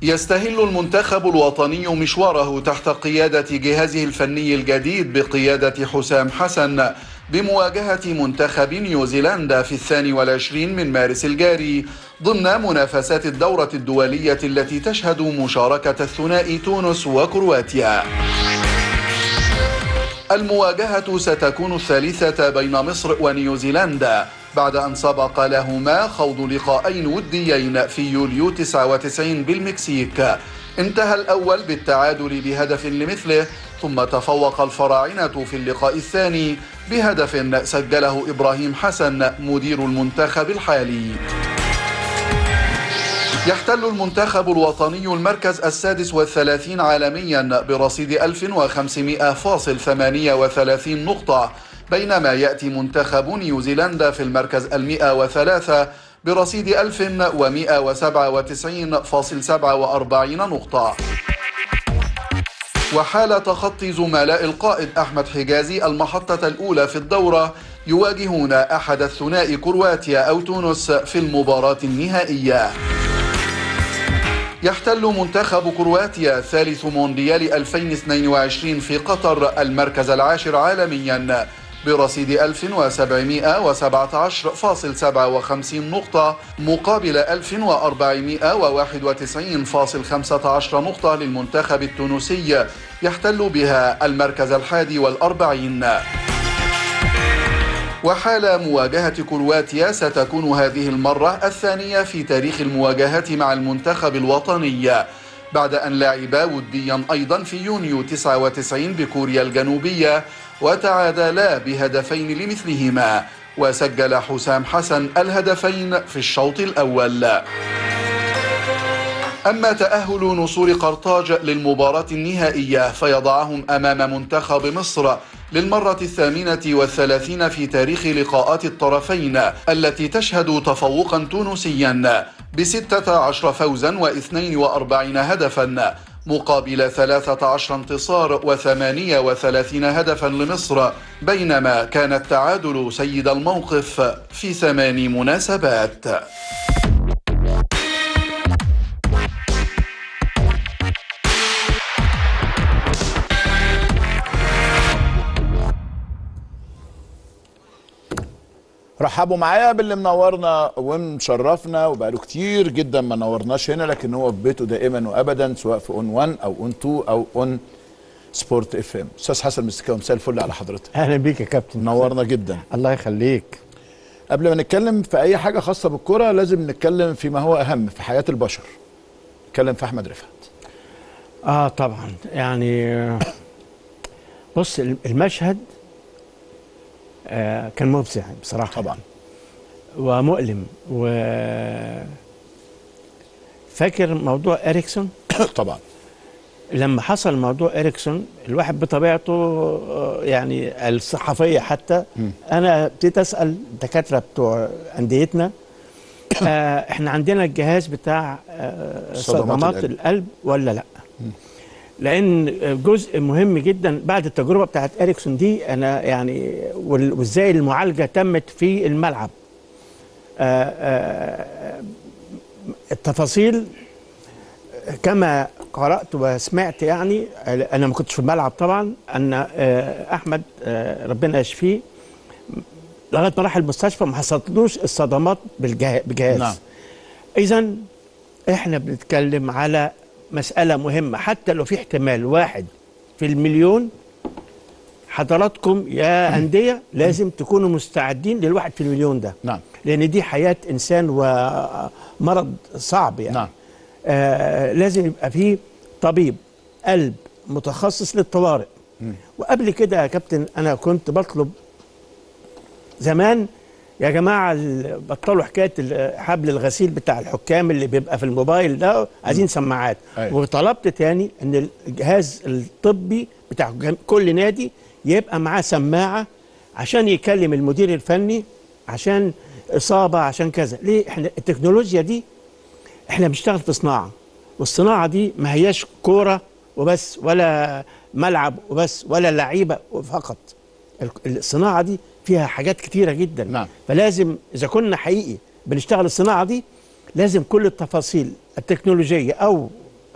يستهل المنتخب الوطني مشواره تحت قيادة جهازه الفني الجديد بقيادة حسام حسن بمواجهة منتخب نيوزيلندا في الثاني والعشرين من مارس الجاري ضمن منافسات الدورة الدولية التي تشهد مشاركة الثنائي تونس وكرواتيا المواجهة ستكون الثالثة بين مصر ونيوزيلندا بعد أن سبق لهما خوض لقاءين وديين في يوليو 99 بالمكسيك انتهى الأول بالتعادل بهدف لمثله ثم تفوق الفراعنة في اللقاء الثاني بهدف سجله إبراهيم حسن مدير المنتخب الحالي يحتل المنتخب الوطني المركز السادس والثلاثين عالميا برصيد 1500.38 نقطة بينما يأتي منتخب نيوزيلندا في المركز المئة وثلاثة برصيد 1197.47 نقطة وحال تخطي زملاء القائد أحمد حجازي المحطة الأولى في الدورة يواجهون أحد الثنائي كرواتيا أو تونس في المباراة النهائية يحتل منتخب كرواتيا ثالث مونديال 2022 في قطر المركز العاشر عالميا برصيد 1717.57 نقطة مقابل 1491.15 نقطة للمنتخب التونسي يحتل بها المركز الحادي والأربعين وحال مواجهة كرواتيا ستكون هذه المرة الثانية في تاريخ المواجهات مع المنتخب الوطني بعد أن لعبا وديا أيضا في يونيو 99 بكوريا الجنوبية وتعادلا بهدفين لمثلهما وسجل حسام حسن الهدفين في الشوط الأول أما تأهل نصور قرطاج للمباراة النهائية فيضعهم أمام منتخب مصر للمرة الثامنة والثلاثين في تاريخ لقاءات الطرفين التي تشهد تفوقا تونسيا بستة عشر فوزا واثنين وأربعين هدفا مقابل 13 انتصار و38 هدفا لمصر بينما كان التعادل سيد الموقف في ثمان مناسبات رحبوا معايا باللي منورنا ومشرفنا وبقاله كتير جدا ما نورناش هنا لكن هو في بيته دائما وابدا سواء في اون 1 او اون 2 او اون سبورت اف ام استاذ حسن مستكاوي مساء الفل على حضرتك اهلا بيك يا كابتن منورنا جدا الله يخليك قبل ما نتكلم في اي حاجه خاصه بالكره لازم نتكلم فيما هو اهم في حياه البشر نتكلم في احمد رفعت اه طبعا يعني بص المشهد آه كان مفزع بصراحه طبعا ومؤلم و فاكر موضوع اريكسون طبعا لما حصل موضوع اريكسون الواحد بطبيعته آه، يعني الصحفيه حتى انا ابتديت اسال الدكاتره بتوع انديتنا آه احنا عندنا الجهاز بتاع آه صدمات صدمات القلب. القلب ولا لا لان جزء مهم جدا بعد التجربه بتاعت اريكسون دي انا يعني وال- وازاي المعالجه تمت في الملعب آه، آه، التفاصيل كما قرات وسمعت يعني انا ما كنتش في الملعب طبعا ان آه، احمد آه، ربنا يشفيه لغايه ما راح المستشفى ما حصلتلوش الصدمات بالجه- بجهاز نعم. اذا احنا بنتكلم على مساله مهمه حتى لو في احتمال واحد في المليون حضراتكم يا انديه لازم تكونوا مستعدين للواحد في المليون ده نعم لان دي حياه انسان ومرض صعب يعني نعم. آه لازم يبقى فيه طبيب قلب متخصص للطوارئ وقبل كده يا كابتن انا كنت بطلب زمان يا جماعه ال- بطلوا حكايه ال- حبل الغسيل بتاع الحكام اللي بيبقى في الموبايل ده عايزين سماعات أيوة. وطلبت تاني ان الجهاز الطبي بتاع جم- كل نادي يبقى معاه سماعه عشان يكلم المدير الفني عشان اصابه عشان كذا ليه احنا التكنولوجيا دي احنا بنشتغل في صناعه والصناعه دي ما هياش كوره وبس ولا ملعب وبس ولا لعيبه فقط ال- الصناعه دي فيها حاجات كتيره جدا نعم. فلازم اذا كنا حقيقي بنشتغل الصناعه دي لازم كل التفاصيل التكنولوجيه او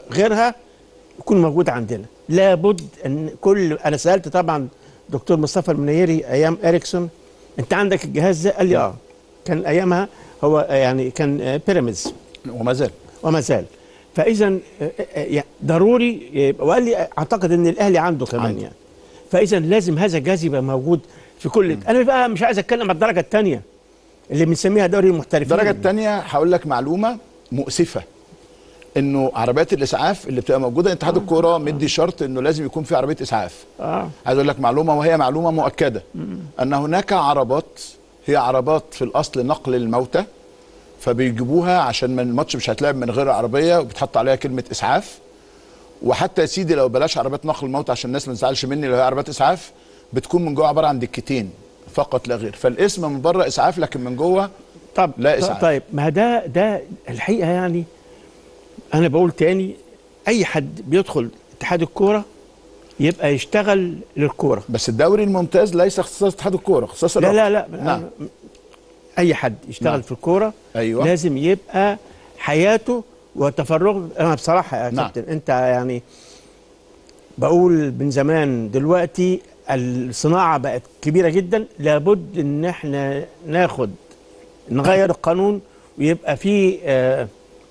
غيرها يكون موجود عندنا لابد ان كل انا سالت طبعا دكتور مصطفى المنيري ايام اريكسون انت عندك الجهاز ده قال لي اه كان ايامها هو يعني كان آه، بيراميدز وما زال وما زال فاذا آه، آه، يعني ضروري يبقى وقال لي اعتقد ان الاهلي عنده كمان عنده. يعني فاذا لازم هذا الجهاز يبقى موجود في كل انا بقى مش عايز اتكلم على الدرجه الثانيه اللي بنسميها دوري المحترفين الدرجه الثانيه هقول لك معلومه مؤسفه انه عربيات الاسعاف اللي بتبقى موجوده اتحاد الكوره مدي شرط انه لازم يكون في عربيه اسعاف اه عايز اقول لك معلومه وهي معلومه مؤكده ان هناك عربات هي عربات في الاصل نقل الموتى فبيجيبوها عشان من الماتش مش هيتلعب من غير عربيه وبتحط عليها كلمه اسعاف وحتى يا سيدي لو بلاش عربيات نقل الموتى عشان الناس ما تزعلش مني لو هي عربيات اسعاف بتكون من جوه عباره عن دكتين فقط لا غير فالاسم من بره اسعاف لكن من جوه طب لا ط- إسعاف. طيب ما ده ده الحقيقه يعني انا بقول تاني اي حد بيدخل اتحاد الكوره يبقى يشتغل للكوره بس الدوري الممتاز ليس اختصاص اتحاد الكوره اختصاص لا الرابطة. لا لا نعم اي حد يشتغل نعم. في الكوره أيوة. لازم يبقى حياته وتفرغ انا بصراحه يا نعم. كابتن انت يعني بقول من زمان دلوقتي الصناعه بقت كبيره جدا لابد ان احنا ناخد نغير القانون ويبقى في آه،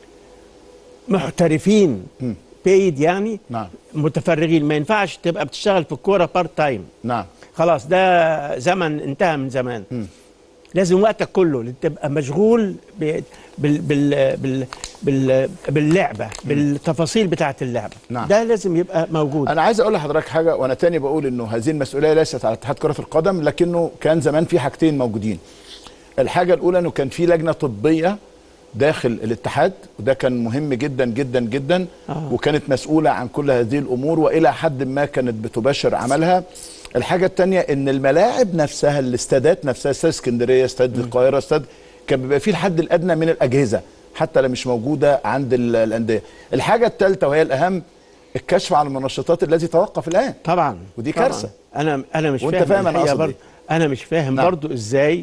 محترفين مم. بيد يعني نعم متفرغين ما ينفعش تبقى بتشتغل في الكوره بارت تايم نعم خلاص ده زمن انتهى من زمان مم. لازم وقتك كله اللي تبقى مشغول ب- بال بال بال بال باللعبه بالتفاصيل بتاعه اللعبه نعم. ده لازم يبقى موجود انا عايز اقول لحضرتك حاجه وانا تاني بقول انه هذه المسؤوليه ليست على اتحاد كره القدم لكنه كان زمان في حاجتين موجودين الحاجه الاولى انه كان في لجنه طبيه داخل الاتحاد وده كان مهم جدا جدا جدا آه. وكانت مسؤوله عن كل هذه الامور والى حد ما كانت بتباشر عملها الحاجه الثانيه ان الملاعب نفسها الاستادات نفسها استاد اسكندريه استاد القاهره استاد كان بيبقى فيه الحد الادنى من الاجهزه حتى لو مش موجوده عند ال- الانديه الحاجه الثالثه وهي الاهم الكشف عن المنشطات الذي توقف الان طبعا ودي طبعاً. كارثة. انا انا مش وأنت فاهم فاهم أنا الحقيقة قصدي برضه انا مش فاهم نعم. برضو ازاي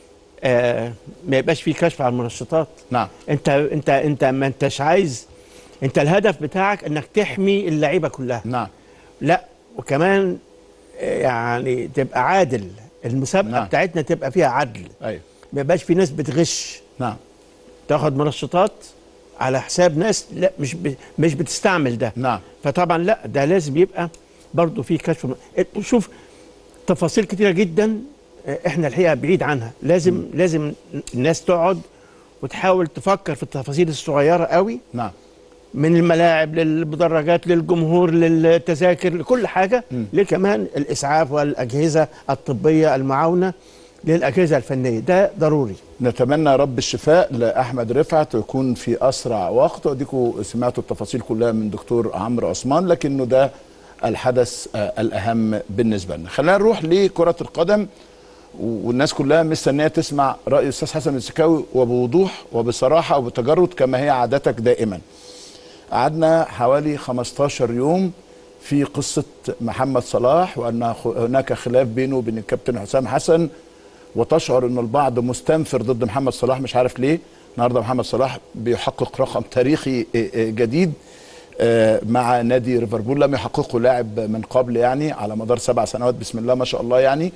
آه ما يبقاش في كشف على المنشطات نعم انت انت انت ما انتش عايز انت الهدف بتاعك انك تحمي اللعيبه كلها نعم لا وكمان آه، يعني تبقى عادل المسابقه نعم. بتاعتنا تبقى فيها عدل ايوه ما يبقاش في ناس بتغش نعم تاخد منشطات على حساب ناس لا مش ب... مش بتستعمل ده نعم فطبعا لا ده لازم يبقى برضه في كشف شوف تفاصيل كتيره جدا آه، احنا الحقيقه بعيد عنها لازم لازم الناس تقعد وتحاول تفكر في التفاصيل الصغيره قوي نعم من الملاعب للمدرجات للجمهور للتذاكر لكل حاجه لكمان الاسعاف والاجهزه الطبيه المعاونه للاجهزه الفنيه ده ضروري نتمنى يا رب الشفاء لاحمد رفعت ويكون في اسرع وقت وديكوا سمعتوا التفاصيل كلها من دكتور عمرو عثمان لكنه ده الحدث آه، الاهم بالنسبه لنا خلينا نروح لكره القدم والناس كلها مستنيه تسمع راي الاستاذ حسن السكاوي وبوضوح وبصراحه وبتجرد كما هي عادتك دائما قعدنا حوالي 15 يوم في قصه محمد صلاح وان هناك خلاف بينه وبين الكابتن حسام حسن وتشعر ان البعض مستنفر ضد محمد صلاح مش عارف ليه النهارده محمد صلاح بيحقق رقم تاريخي آه، آه، جديد آه، مع نادي ليفربول لم يحققه لاعب من قبل يعني على مدار سبع سنوات بسم الله ما شاء الله يعني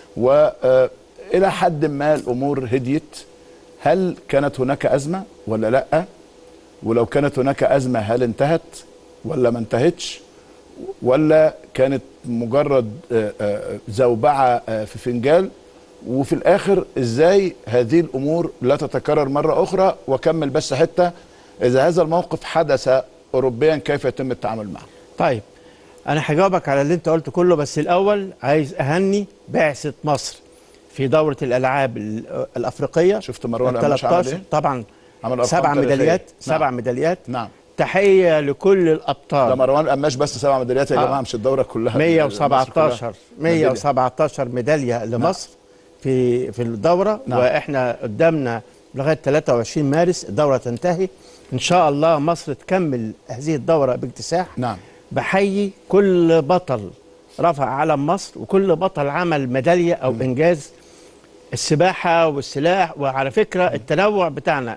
والى حد ما الامور هديت هل كانت هناك ازمه ولا لا ولو كانت هناك ازمه هل انتهت ولا ما انتهتش ولا كانت مجرد آه، آه، زوبعه آه، في فنجال وفي الاخر ازاي هذه الامور لا تتكرر مره اخرى واكمل بس حته اذا هذا الموقف حدث اوروبيا كيف يتم التعامل معه طيب انا هجاوبك على اللي انت قلته كله بس الاول عايز اهني بعثه مصر في دوره الالعاب ال- الافريقيه شفت مروان ال قماش عمل 13 ايه؟ طبعا عمل أرقام سبع تاريخية. ميداليات نعم. سبع ميداليات نعم تحيه لكل ده الابطال مروان قماش بس سبع ميداليات يا آه. جماعه مش الدوره كلها مصر 117 كلها. ميدالية. 117 ميداليه لمصر في في الدوره نعم. واحنا قدامنا لغايه 23 مارس الدوره تنتهي ان شاء الله مصر تكمل هذه الدوره باكتساح نعم بحيي كل بطل رفع علم مصر وكل بطل عمل ميداليه او انجاز السباحه والسلاح وعلى فكره التنوع بتاعنا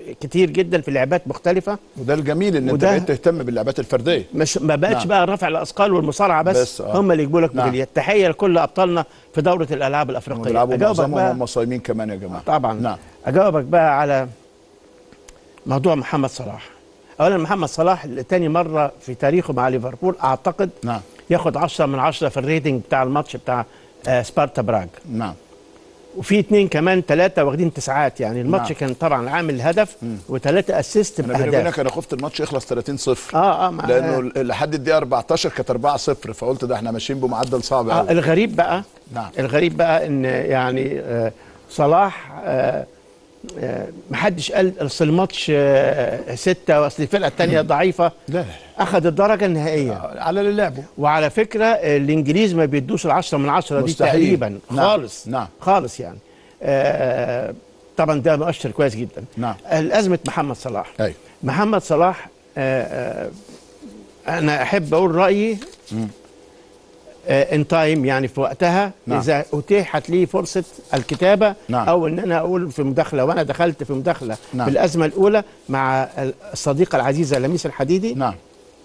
كتير جدا في لعبات مختلفه وده الجميل ان انت وده- بقيت تهتم باللعبات الفرديه مش ما بقتش نعم. بقى رفع الاثقال والمصارعه بس, بس، آه. هم اللي يجيبوا لك نعم. ميداليات تحيه لكل ابطالنا في دوره الالعاب الافريقيه بيلعبوا أجاوبك معظمهم بقى هم صايمين كمان يا جماعه طبعا نعم اجاوبك بقى على موضوع محمد صلاح اولا محمد صلاح تاني مره في تاريخه مع ليفربول اعتقد نعم ياخد 10 من 10 في الريتنج بتاع الماتش بتاع آه، سبارتا براغ نعم وفي اتنين كمان ثلاثه واخدين تسعات يعني الماتش نعم. كان طبعا عامل هدف وثلاثه اسيست انا بيني باهداف وبينك انا خفت الماتش يخلص 30 0 اه اه مع لانه ال- لحد الدقيقه 14 كانت 4 0 فقلت ده احنا ماشيين بمعدل صعب آه قوي الغريب بقى نعم. الغريب بقى ان يعني آه صلاح آه آه محدش قال اصل الماتش آه ستة واصل الفرقه الثانيه ضعيفه لا لا اخذ الدرجه النهائيه لا على اللي لعبوا وعلى فكره آه، الانجليز ما بيدوش العشرة من عشرة دي مستحيل. تقريبا نعم. خالص نعم. خالص يعني آه طبعا ده مؤشر كويس جدا نعم. الازمه محمد صلاح ايوه محمد صلاح آه آه انا احب اقول رايي ان تايم يعني في وقتها نعم. اذا اتيحت لي فرصه الكتابه نعم. او ان انا اقول في مداخله وانا دخلت في مداخله نعم. بالازمه الاولى مع الصديقه العزيزه لميس الحديدي نعم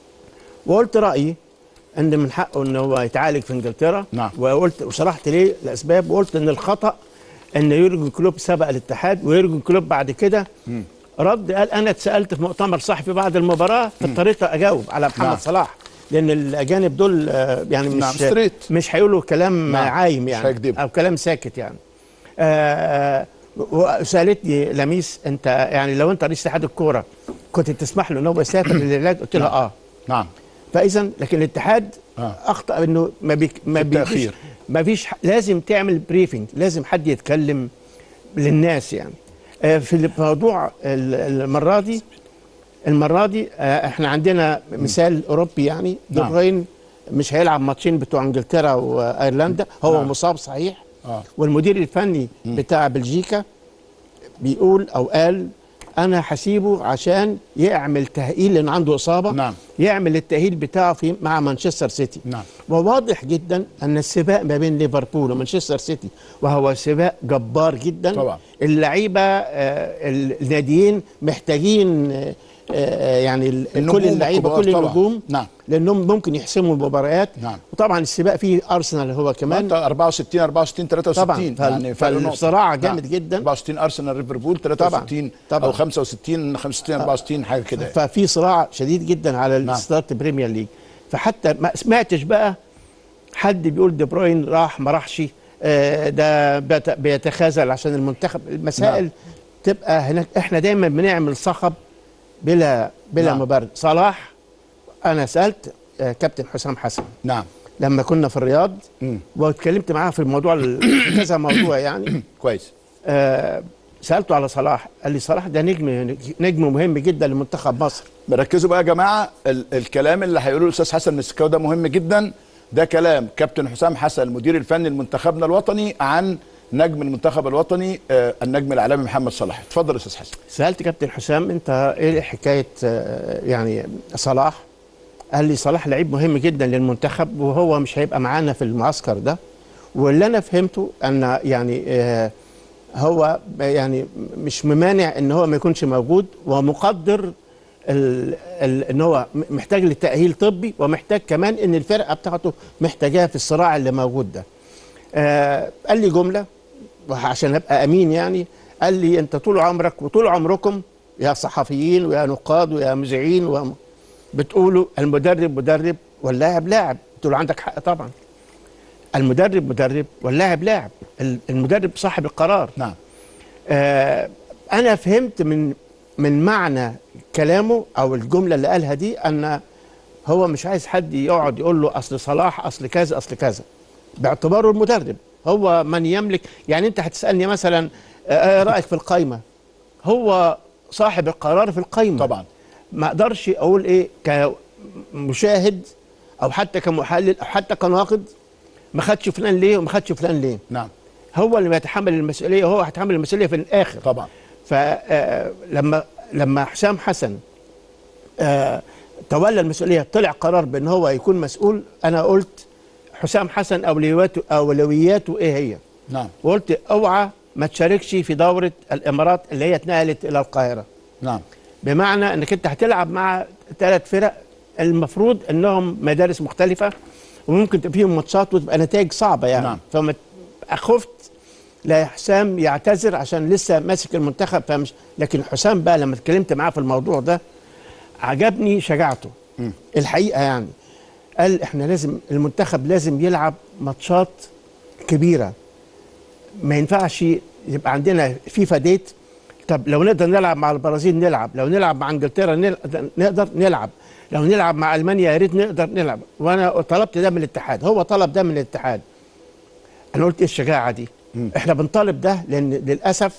وقلت رايي ان من حقه ان هو يتعالج في انجلترا نعم. وقلت وشرحت ليه الاسباب وقلت ان الخطا ان يورجن كلوب سبق الاتحاد ويورجن كلوب بعد كده رد قال انا اتسالت في مؤتمر صحفي بعد المباراه فاضطريت اجاوب على محمد نعم. صلاح لان الاجانب دول آه، يعني نعم، مش ستريت. مش هيقولوا كلام نعم، عايم مش يعني هيكذبوا. او كلام ساكت يعني آه، وسالتني لميس انت يعني لو انت رئيس اتحاد الكوره كنت تسمح له ان هو يسافر للعلاج قلت لها اه نعم فاذا لكن الاتحاد آه. اخطا انه ما بيك ما في بيديش التأخير. ما فيش ح- لازم تعمل بريفنج لازم حد يتكلم للناس يعني آه، في الموضوع ال- المره دي المره دي آه، احنا عندنا مثال اوروبي يعني دي نعم. بروين مش هيلعب ماتشين بتوع انجلترا وايرلندا هو نعم. مصاب صحيح آه. والمدير الفني بتاع بلجيكا بيقول او قال انا هسيبه عشان يعمل تاهيل لان عنده اصابه نعم. يعمل التاهيل بتاعه في مع مانشستر سيتي نعم. وواضح جدا ان السباق ما بين ليفربول ومانشستر سيتي وهو سباق جبار جدا طبعا. اللعيبه آه، الناديين محتاجين آه، آه، يعني ال- النجوم كل اللعيبه الكبار كل طبعا. النجوم نعم. لانهم ممكن يحسموا المباريات نعم. وطبعا السباق فيه ارسنال هو ما كمان انت 64 64 63 طبعا. فال- يعني فرق نقطة. فالصراع جامد جدا. 64 ارسنال ليفربول 63 طبعا. او 65 65 64 حاجه كده يعني. ففي صراع شديد جدا على نعم. ستارت بريمير ليج فحتى ما سمعتش بقى حد بيقول دي بروين راح ما راحش آه، ده بيت- بيتخاذل عشان المنتخب المسائل نعم. تبقى هناك احنا دايما بنعمل صخب بلا بلا نعم. مبرر صلاح انا سالت آه، كابتن حسام حسن نعم لما كنا في الرياض مم. واتكلمت معاه في الموضوع ال- في كذا موضوع يعني كويس آه، سالته على صلاح قال لي صلاح ده نجم نجم مهم جدا لمنتخب مصر ركزوا بقى يا جماعه ال الكلام اللي هيقوله الاستاذ حسن مسكاوي ده مهم جدا ده كلام كابتن حسام حسن المدير الفني لمنتخبنا الوطني عن نجم المنتخب الوطني آه النجم العالمي محمد صلاح اتفضل يا استاذ حسن سالت كابتن حسام انت ايه حكايه آه، يعني صلاح قال لي صلاح لعيب مهم جدا للمنتخب وهو مش هيبقى معانا في المعسكر ده واللي انا فهمته ان يعني آه، هو يعني مش ممانع ان هو ما يكونش موجود ومقدر ال ال ان هو م- محتاج لتاهيل طبي ومحتاج كمان ان الفرقه بتاعته محتاجاه في الصراع اللي موجود ده آه قال لي جمله وعشان ابقى امين يعني قال لي انت طول عمرك وطول عمركم يا صحفيين ويا نقاد ويا مذيعين و- بتقولوا المدرب مدرب واللاعب لاعب قلت له عندك حق طبعا المدرب مدرب واللاعب لاعب ال- المدرب صاحب القرار نعم آه انا فهمت من من معنى كلامه او الجمله اللي قالها دي ان هو مش عايز حد يقعد يقول له اصل صلاح اصل كذا اصل كذا باعتباره المدرب هو من يملك يعني انت هتسالني مثلا آه، ايه رايك في القايمه هو صاحب القرار في القايمه طبعا ما اقدرش اقول ايه كمشاهد او حتى كمحلل او حتى كناقد ما خدش فلان ليه وما خدش فلان ليه نعم هو اللي يتحمل المسؤوليه هو هيتحمل المسؤوليه في الاخر طبعا فلما لما حسام حسن آه، تولى المسؤوليه طلع قرار بان هو يكون مسؤول انا قلت حسام حسن اولوياته اولوياته ايه هي؟ نعم وقلت اوعى ما تشاركش في دوره الامارات اللي هي اتنقلت الى القاهره نعم بمعنى انك انت هتلعب مع ثلاث فرق المفروض انهم مدارس مختلفه وممكن تبقى فيهم ماتشات وتبقى نتائج صعبه يعني نعم. فما خفت لا حسام يعتذر عشان لسه ماسك المنتخب فمش لكن حسام بقى لما اتكلمت معاه في الموضوع ده عجبني شجاعته الحقيقه يعني قال احنا لازم المنتخب لازم يلعب ماتشات كبيره ما ينفعش يبقى عندنا فيفا ديت طب لو نقدر نلعب مع البرازيل نلعب لو نلعب مع انجلترا نل- نقدر نلعب لو نلعب مع المانيا يا ريت نقدر نلعب وانا طلبت ده من الاتحاد هو طلب ده من الاتحاد انا قلت ايه الشجاعه دي احنا بنطالب ده لان للاسف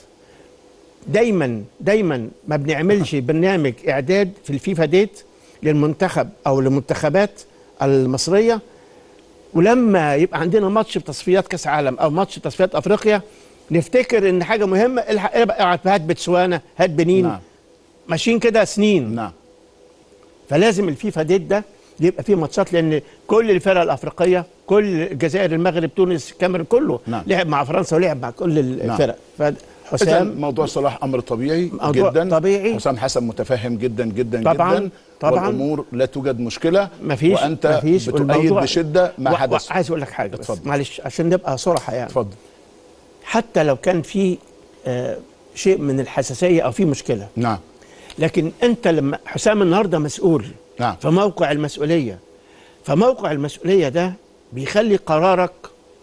دايما دايما ما بنعملش برنامج اعداد في الفيفا ديت للمنتخب او للمنتخبات المصريه ولما يبقى عندنا ماتش في تصفيات كاس عالم او ماتش في تصفيات افريقيا نفتكر ان حاجه مهمه الحق ابعت هات بتسوانا هات بنين نعم ماشيين كده سنين نعم فلازم الفيفا ديت ده يبقى فيه ماتشات لان كل الفرق الافريقيه كل الجزائر المغرب تونس الكاميرون كله نعم. لعب مع فرنسا ولعب مع كل الفرق إذا فحسام موضوع صلاح امر طبيعي موضوع جدا طبيعي. حسام حسن متفهم جدا جدا طبعاً، جدا طبعاً. والامور لا توجد مشكله مفيش وانت مفيش بتؤيد والموضوع- بشده ما و- حدث عايز اقول لك حاجه بس اتفضل. معلش عشان نبقى صراحه يعني اتفضل حتى لو كان في آه شيء من الحساسيه او في مشكله نعم لكن انت لما حسام النهارده مسؤول نعم. في موقع المسؤوليه فموقع المسؤوليه ده بيخلي قرارك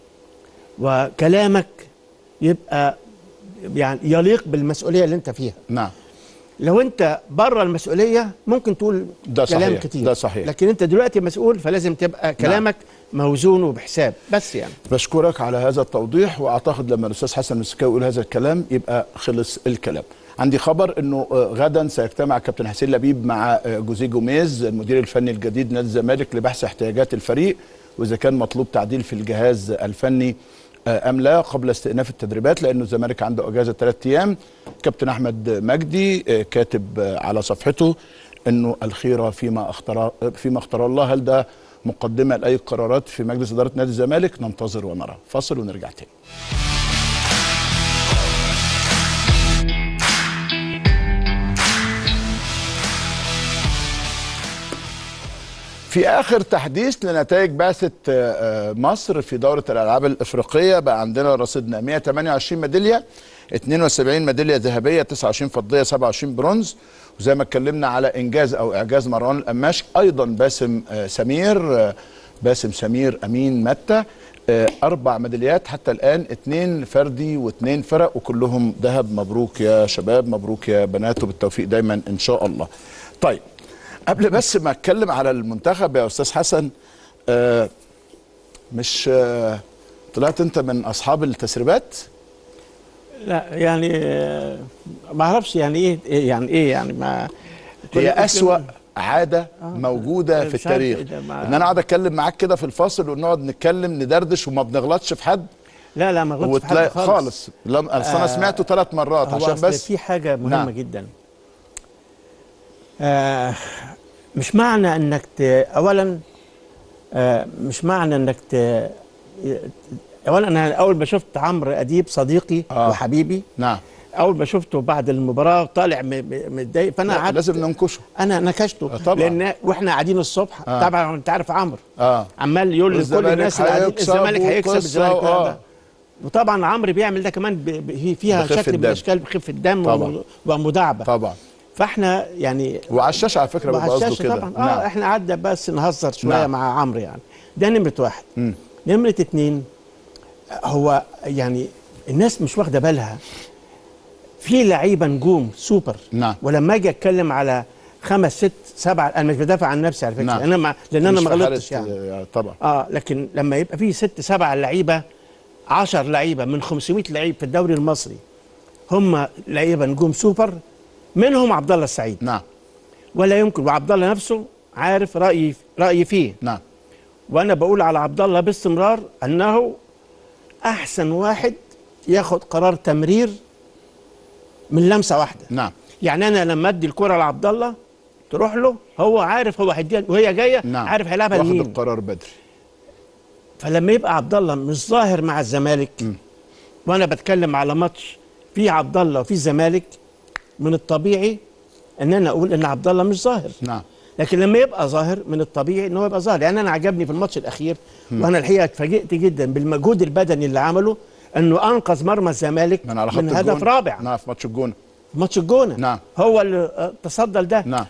وكلامك يبقى يعني يليق بالمسؤوليه اللي انت فيها نعم لو انت بره المسؤوليه ممكن تقول ده كلام صحيح، كتير ده صحيح. لكن انت دلوقتي مسؤول فلازم تبقى كلامك موزون وبحساب بس يعني بشكرك على هذا التوضيح واعتقد لما الاستاذ حسن المسكاوي يقول هذا الكلام يبقى خلص الكلام عندي خبر انه آه، غدا سيجتمع كابتن حسين لبيب مع آه، جوزيه جوميز المدير الفني الجديد نادي الزمالك لبحث احتياجات الفريق واذا كان مطلوب تعديل في الجهاز الفني آه، ام لا قبل استئناف التدريبات لانه الزمالك عنده اجازه ثلاث ايام كابتن احمد مجدي آه، كاتب آه، على صفحته انه الخيره فيما اختار فيما اختار الله هل ده مقدمه لاي قرارات في مجلس اداره نادي الزمالك ننتظر ونرى فاصل ونرجع تاني في اخر تحديث لنتائج بعثه آه، آه، مصر في دوره الالعاب الافريقيه بقى عندنا رصيدنا 128 ميداليه 72 ميداليه ذهبيه 29 فضيه 27 برونز وزي ما اتكلمنا على انجاز او اعجاز مروان القماش ايضا باسم آه، سمير آه، باسم سمير امين متى آه، اربع ميداليات حتى الان اثنين فردي واثنين فرق وكلهم ذهب مبروك يا شباب مبروك يا بنات وبالتوفيق دايما ان شاء الله طيب قبل بس ما اتكلم على المنتخب يا استاذ حسن آه مش آه طلعت انت من اصحاب التسريبات لا يعني آه، ما اعرفش يعني ايه إيه يعني ايه يعني ما هي كل- اسوا عاده موجوده مش في عارف التاريخ إيه ده، ما- ان انا اقعد اتكلم معاك كده في الفاصل ونقعد نتكلم ندردش وما بنغلطش في حد لا لا ما غلطتش في حد وتلاقي خالص, خالص لم اصل انا آه، سمعته ثلاث مرات هو عشان أصل بس في حاجه مهمه نعم. جدا آه مش معنى انك ت... اولا آه مش معنى انك ت... اولا انا اول ما شفت عمرو اديب صديقي آه. آه. وحبيبي نعم اول ما شفته بعد المباراه طالع م- م- متضايق فانا لا، قعدت لازم ننكشه انا نكشته آه، طبعا. لان واحنا قاعدين الصبح آه. آه. طبعا انت عارف عمرو اه عمال يقول لكل والزمالك الناس اللي قاعدين هيكسب الزمالك هيكسب وقصة الزمالك و- آه. ده. وطبعا عمرو بيعمل ده كمان ب... ب... هي فيها بخفة شكل من الدم. الاشكال بخفه الدم طبعا. وم- ومداعبه طبعا فاحنا يعني وعلى الشاشه على فكره بيبقى وعلى قصده الشاشة كده طبعا اه احنا قعدنا بس نهزر شويه نعم. نعم. مع عمرو يعني ده نمره واحد مم. نمره اتنين هو يعني الناس مش واخده بالها في لعيبه نجوم سوبر نعم. ولما اجي اتكلم على خمس ست سبع انا مش بدافع عن نفسي على فكره نعم. انا ما لان انا مش ما في حالة، غلطتش يعني آه، طبعا اه لكن لما يبقى في ست سبع لعيبه 10 لعيبه من 500 لعيب في الدوري المصري هم لعيبه نجوم سوبر منهم عبد الله السعيد نعم ولا يمكن وعبد الله نفسه عارف رايي رايي فيه نعم وانا بقول على عبد الله باستمرار انه احسن واحد ياخد قرار تمرير من لمسه واحده نعم يعني انا لما ادي الكره لعبد الله تروح له هو عارف هو هيديها وهي جايه نعم عارف هيلعبها واخد لمين القرار بدري فلما يبقى عبد الله مش ظاهر مع الزمالك وانا بتكلم على ماتش فيه عبد الله وفيه الزمالك من الطبيعي ان انا اقول ان عبد الله مش ظاهر نعم لكن لما يبقى ظاهر من الطبيعي ان هو يبقى ظاهر يعني انا عجبني في الماتش الاخير وانا الحقيقه اتفاجئت جدا بالمجهود البدني اللي عمله انه انقذ مرمى الزمالك من على خط من هدف الجون. رابع نعم في ماتش الجونه في ماتش الجونه نعم. هو اللي آه، تصدى لده نعم.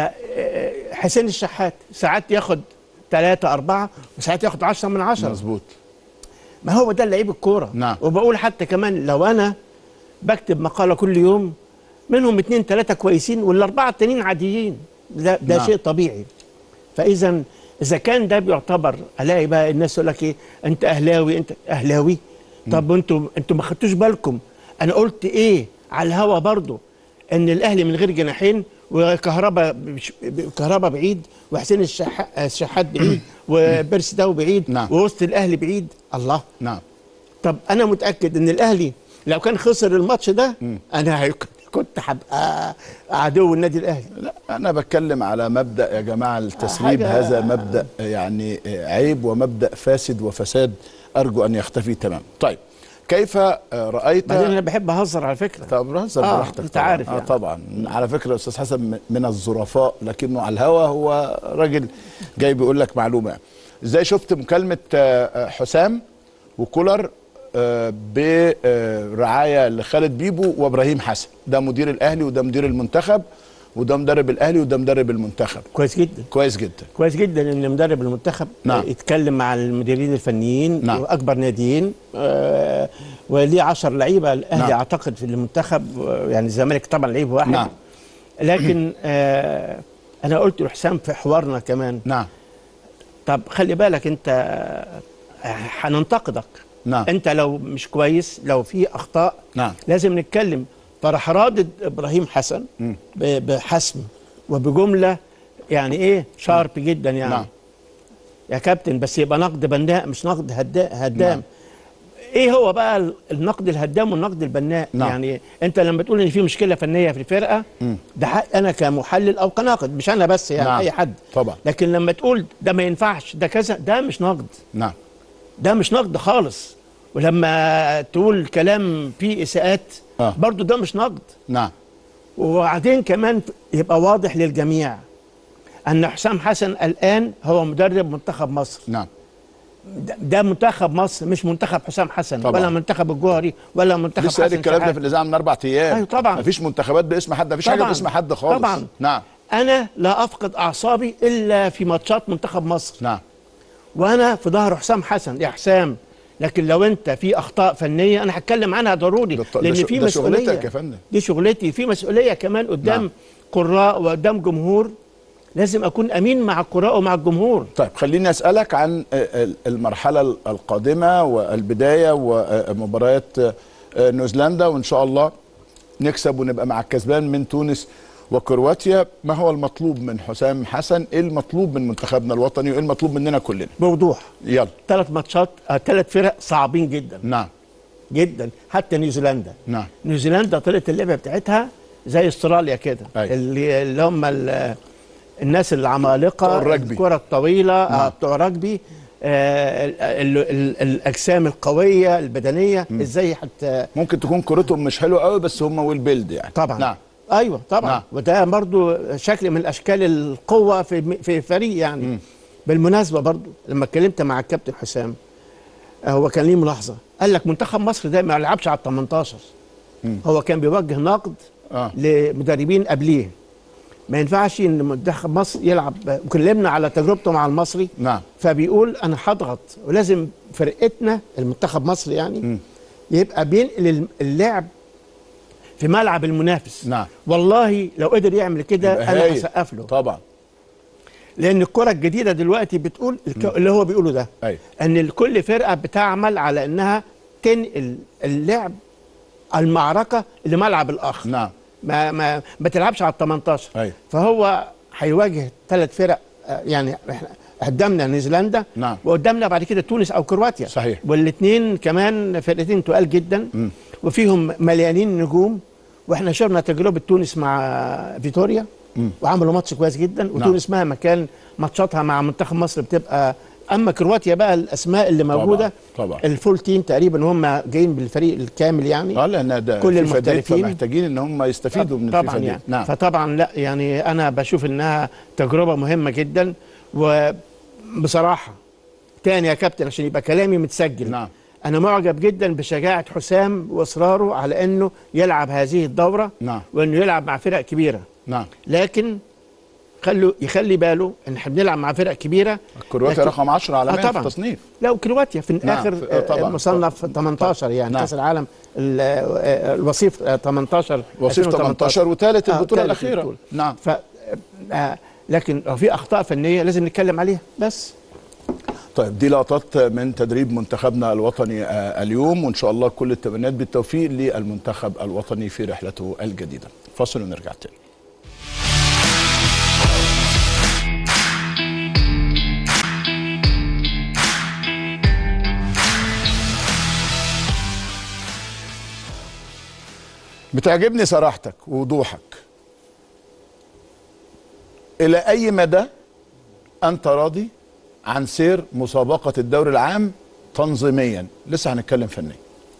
فحسين الشحات ساعات ياخد ثلاثة أربعة وساعات ياخد عشرة من عشرة مظبوط ما هو ده لعيب الكورة نعم. وبقول حتى كمان لو أنا بكتب مقالة كل يوم منهم اتنين تلاتة كويسين والأربعة التانيين عاديين ده, ده نعم. شيء طبيعي فإذا إذا كان ده بيعتبر ألاقي بقى الناس يقول لك إيه أنت أهلاوي أنت أهلاوي طب أنتوا أنتوا ما خدتوش بالكم أنا قلت إيه على الهوا برضو إن الأهلي من غير جناحين وكهربا بش- كهربا بعيد وحسين الشح- الشحات بعيد وبيرسي تاو بعيد نعم. ووسط الأهلي بعيد الله نعم طب انا متاكد ان الاهلي لو كان خسر الماتش ده انا هيك- كنت هبقى عدو النادي الاهلي لا انا بتكلم على مبدا يا جماعه التسريب حاجة- هذا مبدا يعني عيب ومبدا فاسد وفساد ارجو ان يختفي تماما طيب كيف رايت بعدين انا بحب اهزر على فكره طب رهزر آه، براحتك أنت طبعاً. عارف آه يعني. طبعا على فكره استاذ حسن م- من الظرفاء لكنه على الهوا هو راجل جاي بيقول لك معلومه ازاي شفت مكالمه آه، آه، حسام وكولر آه، برعايه لخالد بيبو وابراهيم حسن ده مدير الاهلي وده مدير المنتخب وده مدرب الاهلي وده مدرب المنتخب كويس جدا كويس جدا كويس جدا ان مدرب المنتخب نعم. يتكلم مع المديرين الفنيين نعم. واكبر ناديين آه وليه 10 لعيبه الاهلي نعم. اعتقد في المنتخب آه، يعني الزمالك طبعا لعيب واحد نعم. لكن آه انا قلت لحسام في حوارنا كمان نعم طب خلي بالك انت آه، هننتقدك نعم. انت لو مش كويس لو في اخطاء نعم. لازم نتكلم فراح رادد ابراهيم حسن ب- بحسم وبجمله يعني ايه شارب جدا يعني نعم. يا كابتن بس يبقى نقد بناء مش نقد هدا- هدام نعم. ايه هو بقى النقد الهدام والنقد البناء نعم. يعني انت لما تقول ان في مشكله فنيه في الفرقه ده حق انا كمحلل او كناقد مش انا بس يعني نعم. اي حد طبعا. لكن لما تقول ده ما ينفعش ده كذا ده مش نقد نعم ده مش نقد خالص ولما تقول كلام فيه اساءات آه. برضو ده مش نقد نعم وبعدين كمان يبقى واضح للجميع ان حسام حسن الان هو مدرب منتخب مصر نعم ده- ده منتخب مصر مش منتخب حسام حسن طبعا. ولا منتخب الجوهري ولا منتخب لسه قال حسن الكلام ده شحات. في الاذاعه من اربع ايام أيوة طبعا. مفيش منتخبات باسم حد مفيش حاجه طبعا. باسم حد خالص طبعا. نعم انا لا افقد اعصابي الا في ماتشات منتخب مصر نعم وانا في ظهر حسام حسن يا حسام لكن لو انت في اخطاء فنيه انا هتكلم عنها ضروري ده الط- ده لان ش- في ده مسؤوليه شغلتك يا فندم. دي شغلتي في مسؤوليه كمان قدام نعم. قراء وقدام جمهور لازم اكون امين مع القراء ومع الجمهور طيب خليني اسالك عن ال- المرحله القادمه والبدايه ومباريات نيوزيلندا وان شاء الله نكسب ونبقى مع الكسبان من تونس وكرواتيا ما هو المطلوب من حسام حسن ايه المطلوب من منتخبنا الوطني وايه المطلوب مننا كلنا بوضوح يلا ثلاث ماتشات ثلاث فرق صعبين جدا نعم جدا حتى نيوزيلندا نعم نيوزيلندا طريقه اللعب بتاعتها زي استراليا كده أيوة. اللي, اللي هم ال- الناس العمالقه بتوع الرجبي. الكره الطويله آه بتوع رجبي آه ال ال ال الاجسام القويه البدنيه ازاي حتى ممكن تكون كورتهم مش حلوه قوي بس هم ويل بيلد يعني طبعا نعم ايوه طبعا نعم. وده برضو شكل من اشكال القوه في في فريق يعني بالمناسبه برضو لما اتكلمت مع الكابتن حسام آه، هو كان ليه ملاحظه قال لك منتخب مصر ده ما يلعبش على ال 18 هو كان بيوجه نقد آه. لمدربين قبليه ما ينفعش ان منتخب مصر يلعب وكلمنا على تجربته مع المصري نعم فبيقول انا هضغط ولازم فرقتنا المنتخب مصر يعني يبقى بينقل اللعب في ملعب المنافس نعم. والله لو قدر يعمل كده يبقى انا هايل. هسقف له طبعا لان الكره الجديده دلوقتي بتقول الك- اللي هو بيقوله ده أيوة. ان كل فرقه بتعمل على انها تنقل اللعب المعركه لملعب الاخر نعم ما ما ما تلعبش على ال 18 أيوة. فهو هيواجه ثلاث فرق آه، يعني احنا قدامنا نيوزيلندا نعم. وقدامنا بعد كده تونس او كرواتيا صحيح. والاثنين كمان فرقتين تقال جدا وفيهم مليانين نجوم واحنا شفنا تجربه تونس مع فيتوريا وعملوا ماتش كويس جدا وتونس مهما كان ماتشاتها مع منتخب مصر بتبقى اما كرواتيا بقى الاسماء اللي موجوده طبعا. الفول تيم تقريبا هم جايين بالفريق الكامل يعني اه لان ده كل في فديت المحترفين. فمحتاجين ان هم يستفيدوا من طبعا الفيفا دي. يعني نعم فطبعا لا يعني انا بشوف انها تجربه مهمه جدا وبصراحه تاني يا كابتن عشان يبقى كلامي متسجل نعم. انا معجب جدا بشجاعه حسام واصراره على انه يلعب هذه الدوره نعم. وانه يلعب مع فرق كبيره نعم لكن خلوا يخلي باله ان احنا بنلعب مع فرق كبيره كرواتيا لكن- رقم 10 عالميا آه في طبعا. التصنيف لا وكرواتيا في نعم، اخر في- آه طبعاً. مصنف 18 يعني نعم. كاس العالم ال- آه، الوصيف آه، 18 وصيف 18 وثالث آه، البطوله تالت الاخيره البطولة. نعم ف آه، لكن لو في اخطاء فنيه لازم نتكلم عليها بس طيب دي لقطات من تدريب منتخبنا الوطني آه، اليوم وان شاء الله كل التمنيات بالتوفيق للمنتخب الوطني في رحلته الجديده فاصل ونرجع تاني بتعجبني صراحتك ووضوحك الى اي مدى انت راضي عن سير مسابقه الدوري العام تنظيميا لسه هنتكلم فنيا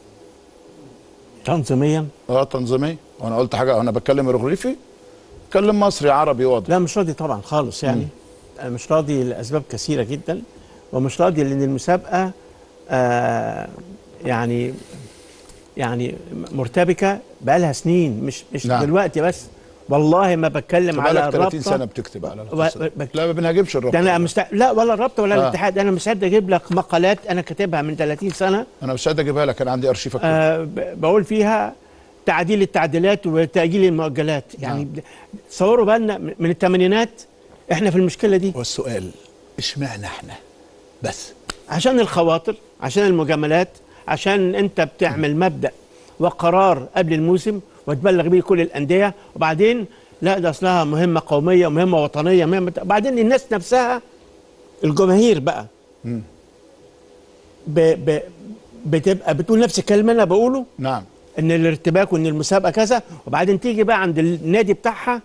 تنظيميا اه تنظيميا وانا قلت حاجه وانا بتكلم رغريفي اتكلم مصري عربي واضح لا مش راضي طبعا خالص يعني أنا مش راضي لاسباب كثيره جدا ومش راضي لان المسابقه آه يعني يعني مرتبكه بقالها سنين مش مش نعم. نعم. دلوقتي بس والله ما بتكلم على بقالك 30 الرابطه سنه بتكتب على و- القصة. بك- لا ما بنهاجمش ده الرابطه انا مست... لا ولا الرابطه ولا آه. آه. الاتحاد انا مستعد اجيب لك مقالات انا كاتبها من 30 سنه انا مش قادر اجيبها لك انا عندي ارشيفك كله. آه ب- بقول فيها تعديل التعديلات وتاجيل المؤجلات يعني نعم. تصوروا بالنا من الثمانينات احنا في المشكله دي والسؤال اشمعنى احنا بس عشان الخواطر عشان المجاملات عشان انت بتعمل مبدا وقرار قبل الموسم وتبلغ بيه كل الانديه وبعدين لا ده اصلها مهمه قوميه ومهمه وطنيه مهمه بعدين الناس نفسها الجماهير بقى ب ب بتبقى بتقول نفس الكلمه انا بقوله نعم ان الارتباك وان المسابقه كذا وبعدين تيجي بقى عند النادي بتاعها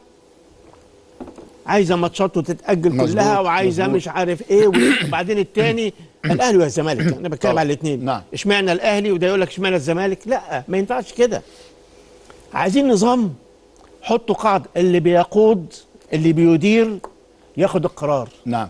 عايزه ماتشات وتتاجل مظبوط، كلها وعايزه مظبوط. مش عارف ايه وبعدين التاني الاهلي والزمالك انا بتكلم طبعا. على الاثنين نعم. اشمعنى الاهلي وده يقول لك اشمعنى الزمالك لا ما ينفعش كده عايزين نظام حطوا قاعده اللي بيقود اللي بيدير ياخد القرار نعم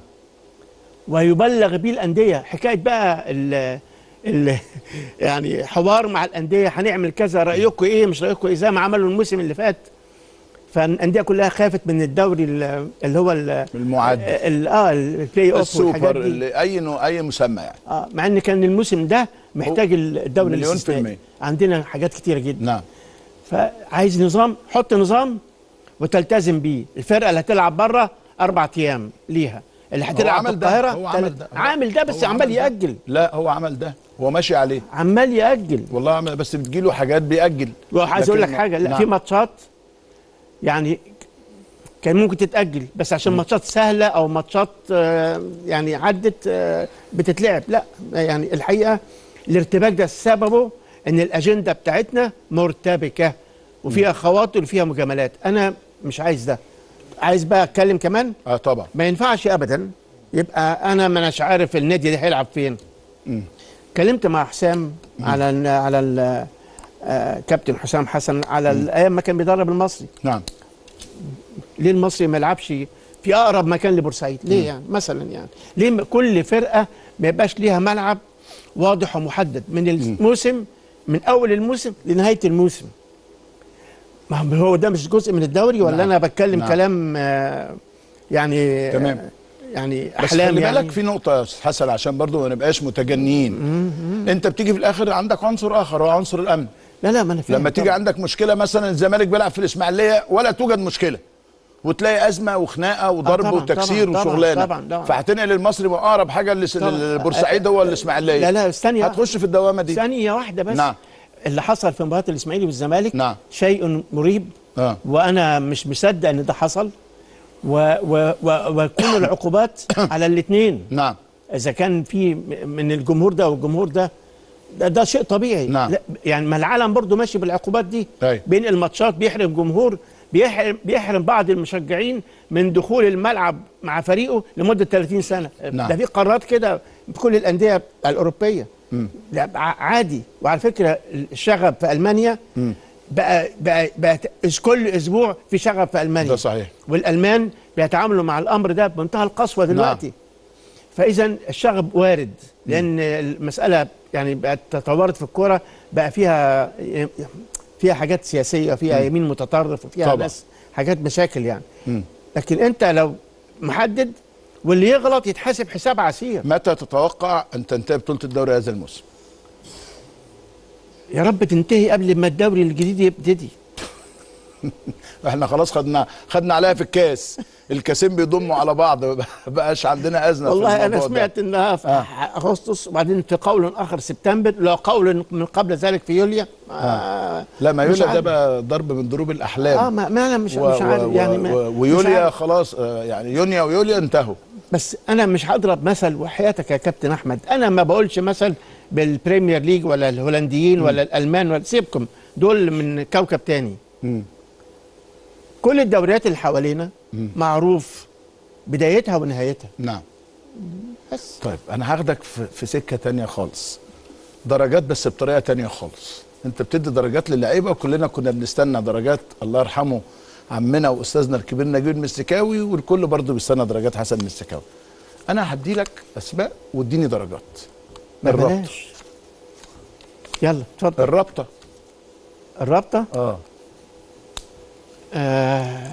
ويبلغ بيه الانديه حكايه بقى ال ال يعني حوار مع الانديه هنعمل كذا رايكم ايه مش رايكم ايه زي ما عملوا الموسم اللي فات فالانديه كلها خافت من الدوري ال- اللي هو ال- المعد. ال- اه البلاي اوف والحاجات السوبر دي اللي اي نوع اي مسمى يعني اه مع ان كان الموسم ده محتاج الدوري مليون في الاستثنائي. المية. عندنا حاجات كتيره جدا نعم فعايز نظام حط نظام وتلتزم بيه الفرقه اللي هتلعب بره اربع ايام ليها اللي هتلعب في عمل ده، القاهره هو عمل تلت- ده. عامل ده بس هو عمال عمل ده. ياجل لا هو عمل ده هو ماشي عليه عمال ياجل والله عمل بس بتجيله حاجات بيأجل وعايز اقول لك لكن- حاجه لا نعم. في ماتشات يعني كان ممكن تتاجل بس عشان ماتشات سهله او ماتشات آه، يعني عدت آه، بتتلعب لا يعني الحقيقه الارتباك ده سببه ان الاجنده بتاعتنا مرتبكه وفيها خواطر وفيها مجاملات انا مش عايز ده عايز بقى اتكلم كمان اه طبعا ما ينفعش ابدا يبقى انا ما اناش عارف النادي ده هيلعب فين كلمت مع حسام على ال على ال آه، كابتن حسام حسن على الايام ما كان بيدرب المصري نعم ليه المصري ما يلعبش في اقرب مكان لبورسعيد ليه يعني مثلا يعني ليه م- كل فرقه ما يبقاش ليها ملعب واضح ومحدد من الموسم من اول الموسم لنهايه الموسم ما هو ده مش جزء من الدوري ولا نعم. انا بتكلم نعم. كلام آه، يعني تمام. آه، يعني بس احلام خلي يعني بالك في نقطة يا أستاذ حسن عشان برضو ما نبقاش متجنيين أنت بتيجي في الآخر عندك عنصر آخر هو عنصر الأمن لا لا ما انا فاهم لما تيجي طبعاً. عندك مشكلة مثلا الزمالك بيلعب في الإسماعيلية ولا توجد مشكلة وتلاقي أزمة وخناقة وضرب طبعاً، وتكسير طبعاً، وشغلانة طبعاً، طبعاً. فهتنقل المصري أقرب حاجة لس- طبعاً. للبورسعيد هو الإسماعيلية لا لا استني هتخش في الدوامة دي ثانية واحدة بس نعم. اللي حصل في مباراة الإسماعيلي والزمالك نعم. شيء مريب آه. وأنا مش مصدق إن ده حصل و و و وتكون العقوبات على الاثنين نعم إذا كان في من الجمهور ده والجمهور ده ده, ده شيء طبيعي نعم. لا يعني ما العالم برضو ماشي بالعقوبات دي أيوة. بين الماتشات بيحرم جمهور بيحرم بيحرم بعض المشجعين من دخول الملعب مع فريقه لمده 30 سنه نعم. ده في قرارات كده في كل الانديه الاوروبيه لا ع- عادي وعلى فكره الشغب في المانيا بقى بقى بقى ت- كل اسبوع في شغب في المانيا ده صحيح. والالمان بيتعاملوا مع الامر ده بمنتهى القسوه دلوقتي فاذا الشغب وارد لان المساله يعني بقت تطورت في الكوره بقى فيها فيها حاجات سياسيه فيها يمين متطرف وفيها طبعا. ناس حاجات مشاكل يعني لكن انت لو محدد واللي يغلط يتحاسب حساب عسير متى تتوقع ان تنتهي بطوله الدوري هذا الموسم يا رب تنتهي قبل ما الدوري الجديد يبتدي احنا خلاص خدنا خدنا عليها في الكاس الكاسين بيضموا على بعض ما بقاش عندنا ازمه في والله انا الموضوع ده. سمعت انها في اغسطس وبعدين في قول اخر سبتمبر لا قول من قبل ذلك في يوليو آه لا ما مش يوليا ده عارف. بقى ضرب من ضروب الاحلام اه ما, ما انا مش و- مش عارف و- يعني ما و- مش ويوليا عارف. خلاص آه، يعني يونيا ويوليا انتهوا بس انا مش هضرب مثل وحياتك يا كابتن احمد انا ما بقولش مثل بالبريمير ليج ولا الهولنديين ولا الالمان ولا سيبكم دول من كوكب تاني كل الدوريات اللي حوالينا معروف بدايتها ونهايتها نعم بس طيب انا هاخدك في, في سكه تانية خالص درجات بس بطريقه تانية خالص انت بتدي درجات للعيبه وكلنا كنا بنستنى درجات الله يرحمه عمنا واستاذنا الكبير نجيب المستكاوي والكل برضه بيستنى درجات حسن المستكاوي انا هدي لك اسماء واديني درجات ما الرابطه بلاش يلا اتفضل الرابطه الرابطه اه آه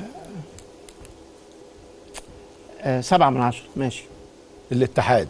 آه سبعة من عشرة ماشي الاتحاد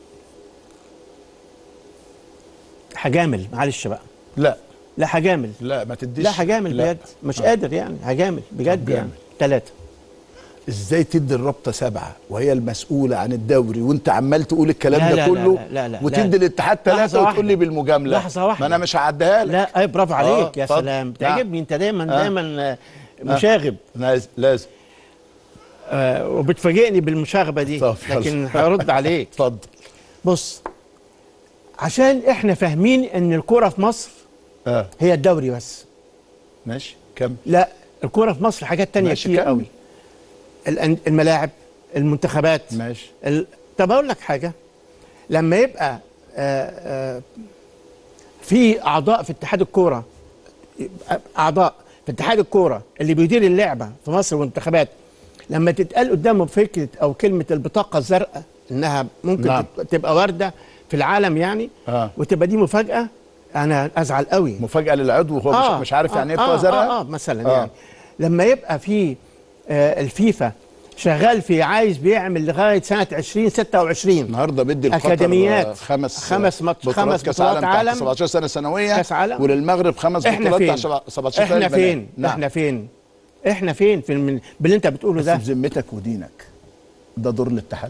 هجامل معلش بقى لا لا هجامل لا ما تديش لا هجامل لا. بجد مش قادر يعني هجامل بجد طب يعني جامل. ثلاثة ازاي تدي الرابطه سبعه وهي المسؤوله عن الدوري وانت عمال تقول الكلام لا ده لا كله لا لا لا وتدي لا. الاتحاد لحظة ثلاثه واحدة. وتقول لي بالمجامله لحظة واحدة. ما انا مش هعديها لك لا اي برافو عليك يا اتفضل. سلام نعم. تعجبني انت دايما آه. دايما آه، مشاغب لازم لازم آه وبتفاجئني بالمشاغبه دي طب يلا. لكن هرد عليك اتفضل بص عشان احنا فاهمين ان الكوره في مصر اه هي الدوري بس ماشي كم لا الكوره في مصر حاجات تانية ماشي، كتير كمل. قوي الأن- الملاعب المنتخبات ماشي ال... طب اقول لك حاجه لما يبقى آه، آه، في اعضاء في اتحاد الكوره يبقى اعضاء في اتحاد الكوره اللي بيدير اللعبه في مصر والمنتخبات لما تتقال قدامه فكره او كلمه البطاقه الزرقاء انها ممكن نعم. نعم. تبقى وارده في العالم يعني آه. وتبقى دي مفاجاه انا ازعل قوي مفاجاه للعضو وهو مش, مش عارف يعني ايه بطاقه زرقاء آه, اه مثلا آه. يعني لما يبقى في آه الفيفا شغال في عايز بيعمل لغايه سنه 2026 النهارده بدي لقطر أكاديميات. آه، خمس خمس ماتش- بطولات خمس كاس بطولات عالم, عالم. تحت 17 سنه سنويه كأس عالم. وللمغرب خمس احنا بطولات فين؟ تحت 17 سنه احنا البنات. فين؟ نعم. احنا فين؟ احنا فين في من باللي انت بتقوله بس ده؟ بذمتك ودينك ده دور الاتحاد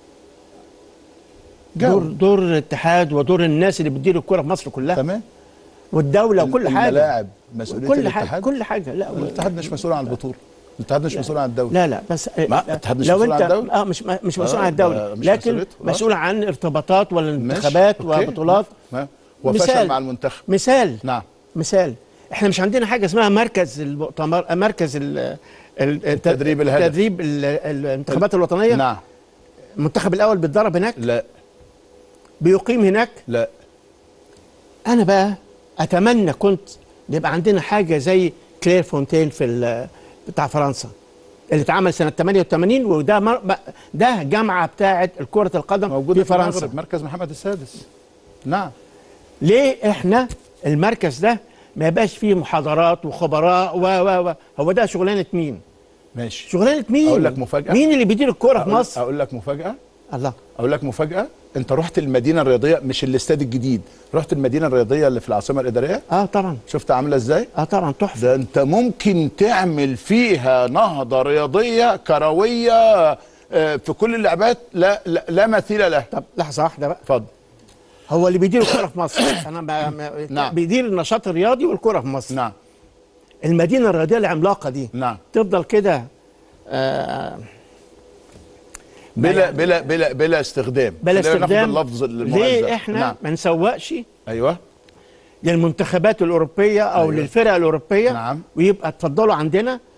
دور جاوب. دور الاتحاد ودور الناس اللي بتدير الكوره في مصر كلها تمام والدوله وكل حاجه الملاعب مسؤوليه كل حاجه الاتحاد كل حاجه لا الاتحاد مش مسؤول عن البطوله الاتحاد مش مسؤول عن الدوري لا لا بس ما- لا، الاتحاد مش لو مسؤول انت عن الدوري؟ اه مش مش مسؤول آه، عن الدوري ده مش لكن مسؤوليته. آه. مسؤول عن ارتباطات ولا ماشي. انتخابات أوكي. وبطولات ما- وفشل مثال. مع المنتخب مثال نعم مثال احنا مش عندنا حاجه اسمها مركز المؤتمر مركز ال ال- التدريب الهدف. تدريب ال- ال- الانتخابات الوطنيه نعم المنتخب الاول بيتدرب هناك لا بيقيم هناك لا انا بقى اتمنى كنت يبقى عندنا حاجه زي كلير فونتين في ال- بتاع فرنسا اللي اتعمل سنه 88 وده مر... بقى- ده جامعه بتاعه كره القدم موجوده في في فرنسا المغرب مركز محمد السادس نعم ليه احنا المركز ده ما يبقاش فيه محاضرات وخبراء و و و هو ده شغلانه مين؟ ماشي شغلانه مين؟ أقول لك مفاجأة؟ مين اللي بيدير الكوره في أقول- مصر؟ اقول لك مفاجاه الله اقول لك مفاجاه انت رحت المدينه الرياضيه مش الاستاد الجديد رحت المدينه الرياضيه اللي في العاصمه الاداريه اه طبعا شفت عامله ازاي اه طبعا تحفه ده انت ممكن تعمل فيها نهضه رياضيه كرويه آه، في كل اللعبات لا لا, لا مثيل له طب لحظه واحده بقى اتفضل هو اللي بيدير الكوره في مصر انا ما ما نعم. بيدير النشاط الرياضي والكوره في مصر نعم المدينه الرياضيه العملاقه دي نعم تفضل كده آه بلا يعني- بلا بلا بلا استخدام بلا خلينا ناخد استخدام اللفظ المهذب ليه احنا نعم. ما نسوقش ايوه للمنتخبات الاوروبيه او أيوة. أيوه. للفرق الاوروبيه نعم. ويبقى اتفضلوا عندنا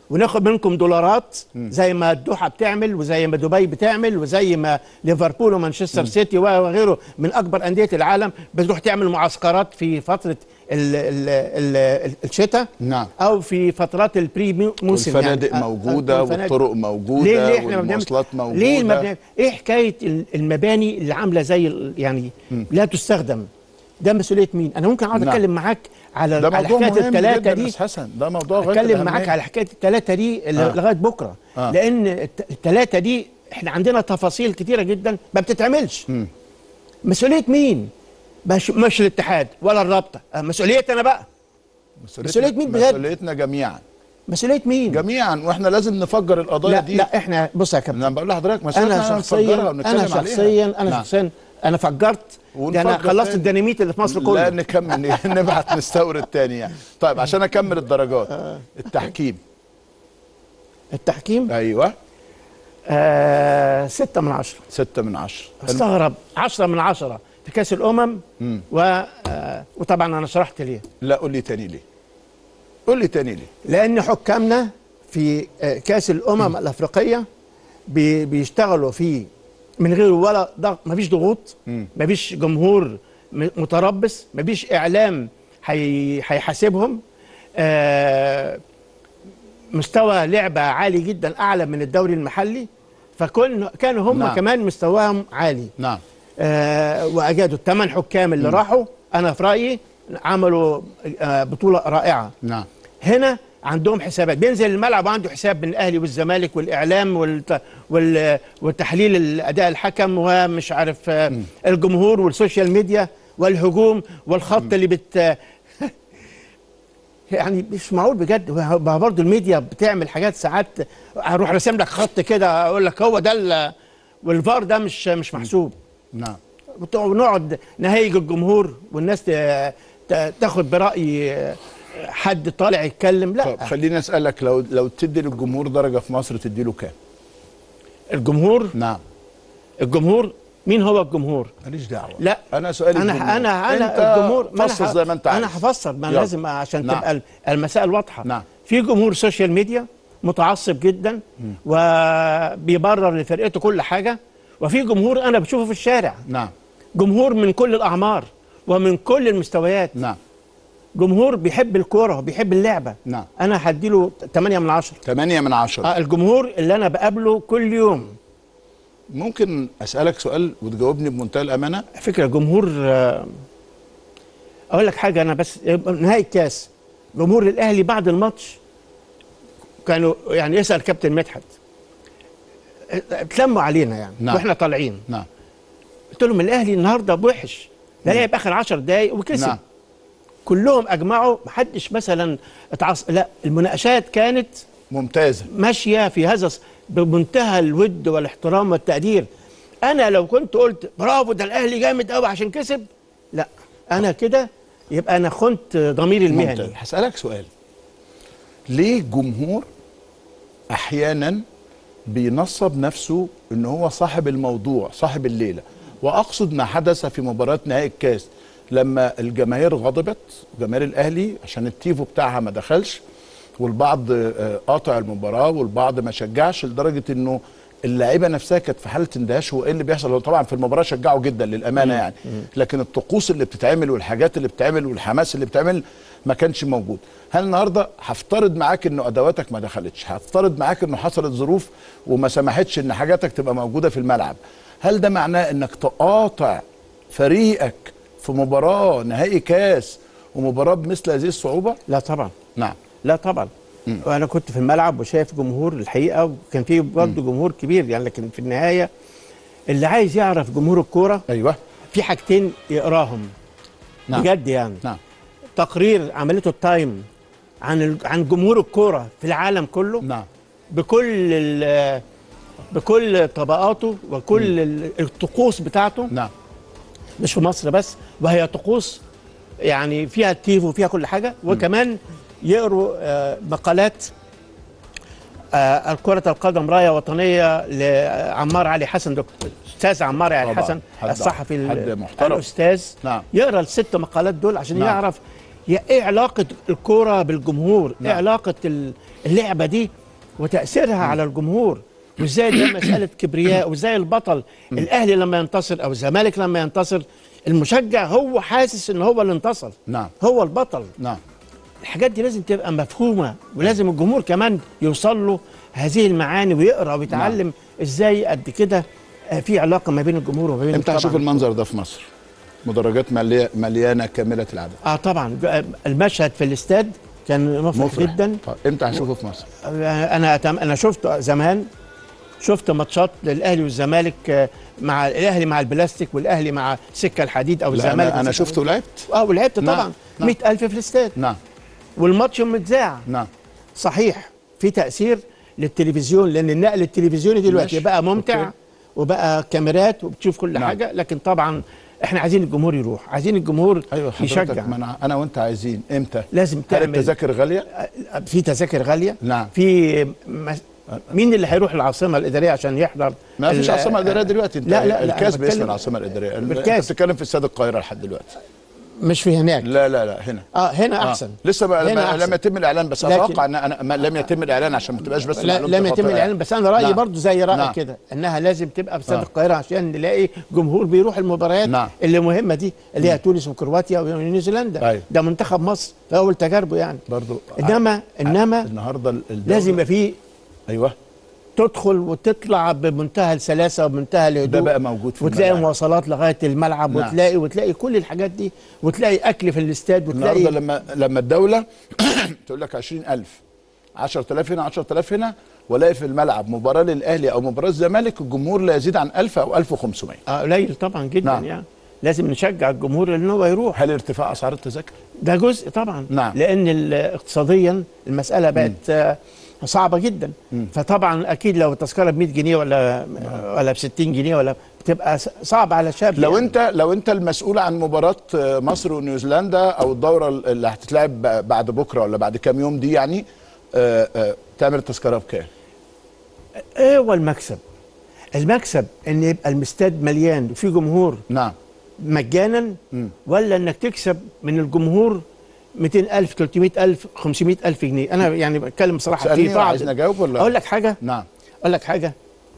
وناخد منكم دولارات زي ما الدوحه بتعمل وزي ما دبي بتعمل وزي ما ليفربول ومانشستر سيتي وغيره من اكبر انديه العالم بتروح تعمل معسكرات في فتره ال ال ال الشتاء نعم. او في فترات البري موسم والفنادق يعني. موجودة والفنادق. والطرق موجودة ليه ليه احنا ما بنعمل- والمواصلات موجودة. ليه ما بنعمل- ايه حكايه ال- المباني اللي عامله زي ال- يعني لا تستخدم ده مسؤوليه مين انا ممكن اقعد نعم. اتكلم معاك على ده على موضوع حكايه مهم الثلاثه جدا دي يا أستاذ حسن ده موضوع غير اتكلم معاك على حكايه الثلاثه دي ل- آه. لغايه بكره آه. لان الت- الثلاثه دي احنا عندنا تفاصيل كتيره جدا ما بتتعملش مسؤوليه مين مش مش الاتحاد ولا الرابطه آه، مسؤوليتي انا بقى مسؤولية مين بجد؟ مسؤوليتنا جميعا مسؤوليه مين جميعا واحنا لازم نفجر القضايا لا دي لا احنا بص يا كابتن انا بقول لحضرتك مسؤوليتنا انا إحنا نفجرها شخصيا ونتكلم انا عليها. شخصيا انا نعم. شخصيا انا فجرت ده انا ونفجر خلصت تاني. الديناميت اللي في مصر لا كله نكمل نبعت نستورد تاني يعني طيب عشان اكمل الدرجات التحكيم التحكيم ايوه آه ستة من عشرة ستة من عشرة استغرب عشرة من عشرة في كأس الأمم و... آه وطبعا أنا شرحت ليه لا قول لي تاني ليه قول لي تاني ليه لأن حكامنا في آه كأس الأمم الأفريقية بي... بيشتغلوا في من غير ولا ضغط مفيش ضغوط مفيش جمهور م- متربص مفيش إعلام هي... هيحاسبهم آه مستوى لعبة عالي جدا أعلى من الدوري المحلي فكون كانوا هم نعم. نعم. كمان مستواهم عالي نعم آه واجادوا الثمان حكام اللي راحوا انا في رايي عملوا آه بطوله رائعه نعم هنا عندهم حسابات بينزل الملعب وعنده حساب بين الاهلي والزمالك والاعلام والت... وال... والتحليل الاداء الحكم ومش عارف آه الجمهور والسوشيال ميديا والهجوم والخط اللي بت يعني مش معقول بجد هو برضه الميديا بتعمل حاجات ساعات اروح راسم لك خط كده اقول لك هو ده ال- والفار ده مش مش محسوب نعم بتوع- ونقعد نهيج الجمهور والناس ت- ت- تاخد برأي حد طالع يتكلم طب لا خليني اسالك لو لو تدي للجمهور درجه في مصر تدي له كام الجمهور نعم الجمهور مين هو الجمهور ماليش دعوه لا انا سؤالي انا الجمهور. انا انا انت الجمهور ما فصل أنا ه- زي ما انت عايز انا هفسر ما أنا يلا. لازم عشان نعم. تبقى المسائل واضحه نعم. في جمهور سوشيال ميديا متعصب جدا وبيبرر لفرقته كل حاجه وفي جمهور انا بشوفه في الشارع نعم جمهور من كل الاعمار ومن كل المستويات نعم جمهور بيحب الكوره وبيحب اللعبه نعم. انا هديله 8 من 10 8 من 10 آه الجمهور اللي انا بقابله كل يوم ممكن اسالك سؤال وتجاوبني بمنتهى الامانه فكره جمهور آه، اقول لك حاجه انا بس نهايه الكاس جمهور الاهلي بعد الماتش كانوا يعني يسال كابتن مدحت اتلموا علينا يعني نعم. واحنا طالعين نعم قلت لهم الاهلي النهارده وحش ده لعب اخر 10 دقايق وكسب نعم كلهم اجمعوا محدش مثلا اتعص لا المناقشات كانت ممتازه ماشيه في هذا الص- بمنتهى الود والاحترام والتقدير انا لو كنت قلت برافو ده الاهلي جامد قوي عشان كسب لا انا كده يبقى انا خنت ضميري ممتاز المهني هسالك سؤال ليه الجمهور احيانا بينصب نفسه ان هو صاحب الموضوع صاحب الليله واقصد ما حدث في مباراه نهائي الكاس لما الجماهير غضبت جماهير الاهلي عشان التيفو بتاعها ما دخلش والبعض آه، قاطع المباراه والبعض ما شجعش لدرجه انه اللاعيبه نفسها كانت في حاله اندهاش هو ايه اللي بيحصل هو طبعا في المباراه شجعوا جدا للامانه يعني لكن الطقوس اللي بتتعمل والحاجات اللي بتتعمل والحماس اللي بتتعمل ما كانش موجود هل النهارده هفترض معاك انه ادواتك ما دخلتش هفترض معاك انه حصلت ظروف وما سمحتش ان حاجاتك تبقى موجوده في الملعب هل ده معناه انك تقاطع فريقك في مباراه نهائي كاس ومباراه بمثل هذه الصعوبه لا طبعا نعم لا طبعا وانا كنت في الملعب وشايف جمهور الحقيقه وكان في برضه جمهور كبير يعني لكن في النهايه اللي عايز يعرف جمهور الكوره ايوه في حاجتين يقراهم نعم. بجد يعني نعم تقرير عملته التايم عن ال- عن جمهور الكوره في العالم كله نعم بكل ال- بكل طبقاته وكل ال- الطقوس بتاعته نعم مش في مصر بس وهي طقوس يعني فيها تيفو وفيها كل حاجه وكمان يقروا آه، مقالات آه، كرة القدم راية وطنية لعمار علي حسن دكتور أستاذ عمار علي طبعاً. حسن حد- الصحفي ال- حد محترم. الأستاذ نعم. يقرا الست مقالات دول عشان نعم. يعرف يا ايه علاقه الكوره بالجمهور ايه نعم. علاقه ال- اللعبه دي وتاثيرها على الجمهور وازاي ده مساله كبرياء وازاي البطل الاهلي لما ينتصر او الزمالك لما ينتصر المشجع هو حاسس ان هو اللي انتصر نعم. هو البطل نعم الحاجات دي لازم تبقى مفهومه ولازم الجمهور كمان يوصل له هذه المعاني ويقرا ويتعلم ازاي قد كده آه، في علاقه ما بين الجمهور وما بين امتى طبعاً هشوف المنظر ده في مصر مدرجات ملي- مليانه كامله العدد اه طبعا ج- المشهد في الاستاد كان مفرح, مفرح جدا طيب امتى هشوفه في مصر آه، انا أتم... انا شفت زمان شفت ماتشات للاهلي والزمالك آه، مع الاهلي مع البلاستيك والاهلي مع سكه الحديد او لا الزمالك انا, أنا وسكة- شفته ولعبت اه ولعبت نعم، طبعا نعم. 100000 في الاستاد نعم والماتش متذاع نعم صحيح في تاثير للتلفزيون لان النقل التلفزيوني دلوقتي ماشي. بقى ممتع أوكي. وبقى كاميرات وبتشوف كل نعم. حاجه لكن طبعا احنا عايزين الجمهور يروح عايزين الجمهور ايوه حضرتك يشجع ما أنا, انا وانت عايزين امتى لازم هل تعمل التذاكر غاليه في تذاكر غاليه نعم. في مس... مين اللي هيروح العاصمه الاداريه عشان يحضر ما فيش ال- عاصمه اداريه دلوقتي انت لا لا لا الكاس أنا باسم بتكلم- العاصمه الاداريه انت بالكاس. بتتكلم في استاد القاهره لحد دلوقتي مش في هناك لا لا لا هنا اه هنا آه. احسن لسه ما هنا لم, أحسن. لم يتم الاعلان بس لكن- اتوقع ان انا ما لم يتم الاعلان عشان ما تبقاش بس لا معلومتي لم يتم خاطئة الاعلان بس انا رايي نعم. برضو زي رايك نعم. كده انها لازم تبقى في استاد آه. القاهره عشان نلاقي جمهور بيروح المباريات نعم. اللي مهمه دي اللي هي تونس وكرواتيا ونيوزيلندا أيوة. ده منتخب مصر في اول تجاربه يعني برضو انما انما النهارده ال- الدولة- لازم يبقى فيه ايوه تدخل وتطلع بمنتهى السلاسه وبمنتهى الهدوء ده بقى موجود في وتلاقي الملاعب. مواصلات لغايه الملعب نعم. وتلاقي وتلاقي كل الحاجات دي وتلاقي اكل في الاستاد النهارده وتلاقي لما لما الدوله تقول لك 20000 10000 هنا 10000 هنا والاقي في الملعب مباراه للاهلي او مباراه الزمالك الجمهور لا يزيد عن 1000 او 1500 آه، قليل طبعا جدا نعم. يعني لازم نشجع الجمهور ان هو يروح هل ارتفاع اسعار التذاكر؟ ده جزء طبعا نعم. لان ال- اقتصاديا المساله بقت آه، صعبه جدا فطبعا اكيد لو التذكره ب 100 جنيه ولا ولا ب 60 جنيه ولا بتبقى س- صعب على شاب لو يعني. انت لو انت المسؤول عن مباراه مصر ونيوزيلندا او الدوره اللي هتتلعب بعد بكره ولا بعد كام يوم دي يعني آه، آه، تعمل التذكره بكام؟ ايه هو المكسب المكسب ان يبقى المستاد مليان وفي جمهور نعم مجانا ولا انك تكسب من الجمهور 200000 300000 500000 جنيه انا يعني بتكلم بصراحه تسالني في بعض عايزني اجاوب ولا اقول لك حاجه نعم اقول لك حاجه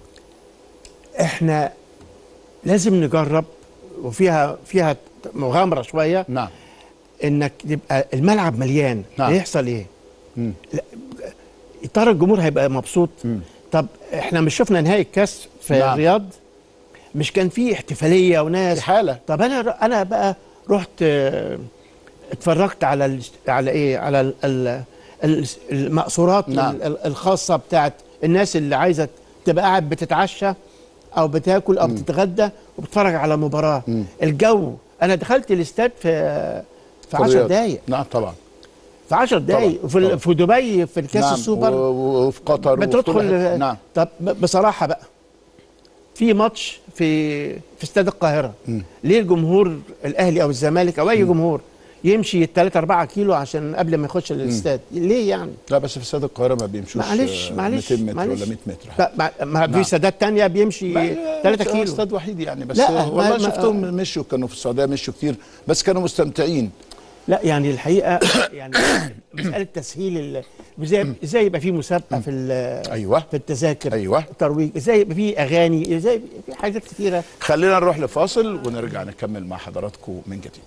احنا لازم نجرب وفيها فيها مغامره شويه نعم انك يبقى الملعب مليان نعم. هيحصل ايه مم. لا، يا ترى الجمهور هيبقى مبسوط طب احنا مش شفنا نهائي الكاس في نعم. نعم. الرياض مش كان في احتفاليه وناس في حالة. طب انا انا بقى رحت آه، اتفرجت على ال... على ايه على ال... ال... ال- المقصورات نعم. ال- ال- الخاصه بتاعت الناس اللي عايزه تبقى قاعد بتتعشى او بتاكل او بتتغدى وبتتفرج على مباراه الجو انا دخلت الاستاد في في 10 الرياض. دقائق نعم طبعا في 10 دقائق طبعاً، في, طبعاً. ال- في دبي في الكاس نعم السوبر و- و- وفي قطر وفي كل بتدخل حتة. نعم طب ب- بصراحه بقى في ماتش في في استاد القاهره ليه الجمهور الاهلي او الزمالك او اي جمهور يمشي 3 4 كيلو عشان قبل ما يخش الاستاد ليه يعني لا بس في استاد القاهره ما بيمشوش معلش آه، معلش 200 متر معلش ولا 100 متر لا، ما, ما في نعم. استادات تانية بيمشي 3 هو كيلو استاد وحيد يعني بس لا، لا ما- والله ما- شفتهم مشوا كانوا في السعوديه مشوا كتير بس كانوا مستمتعين لا يعني الحقيقه يعني مساله تسهيل ال- ازاي ازاي يبقى في مسابقه في ال- أيوة. في التذاكر أيوة. الترويج ازاي يبقى في اغاني ازاي يبقى في حاجات كتيره خلينا نروح لفاصل ونرجع نكمل مع حضراتكم من جديد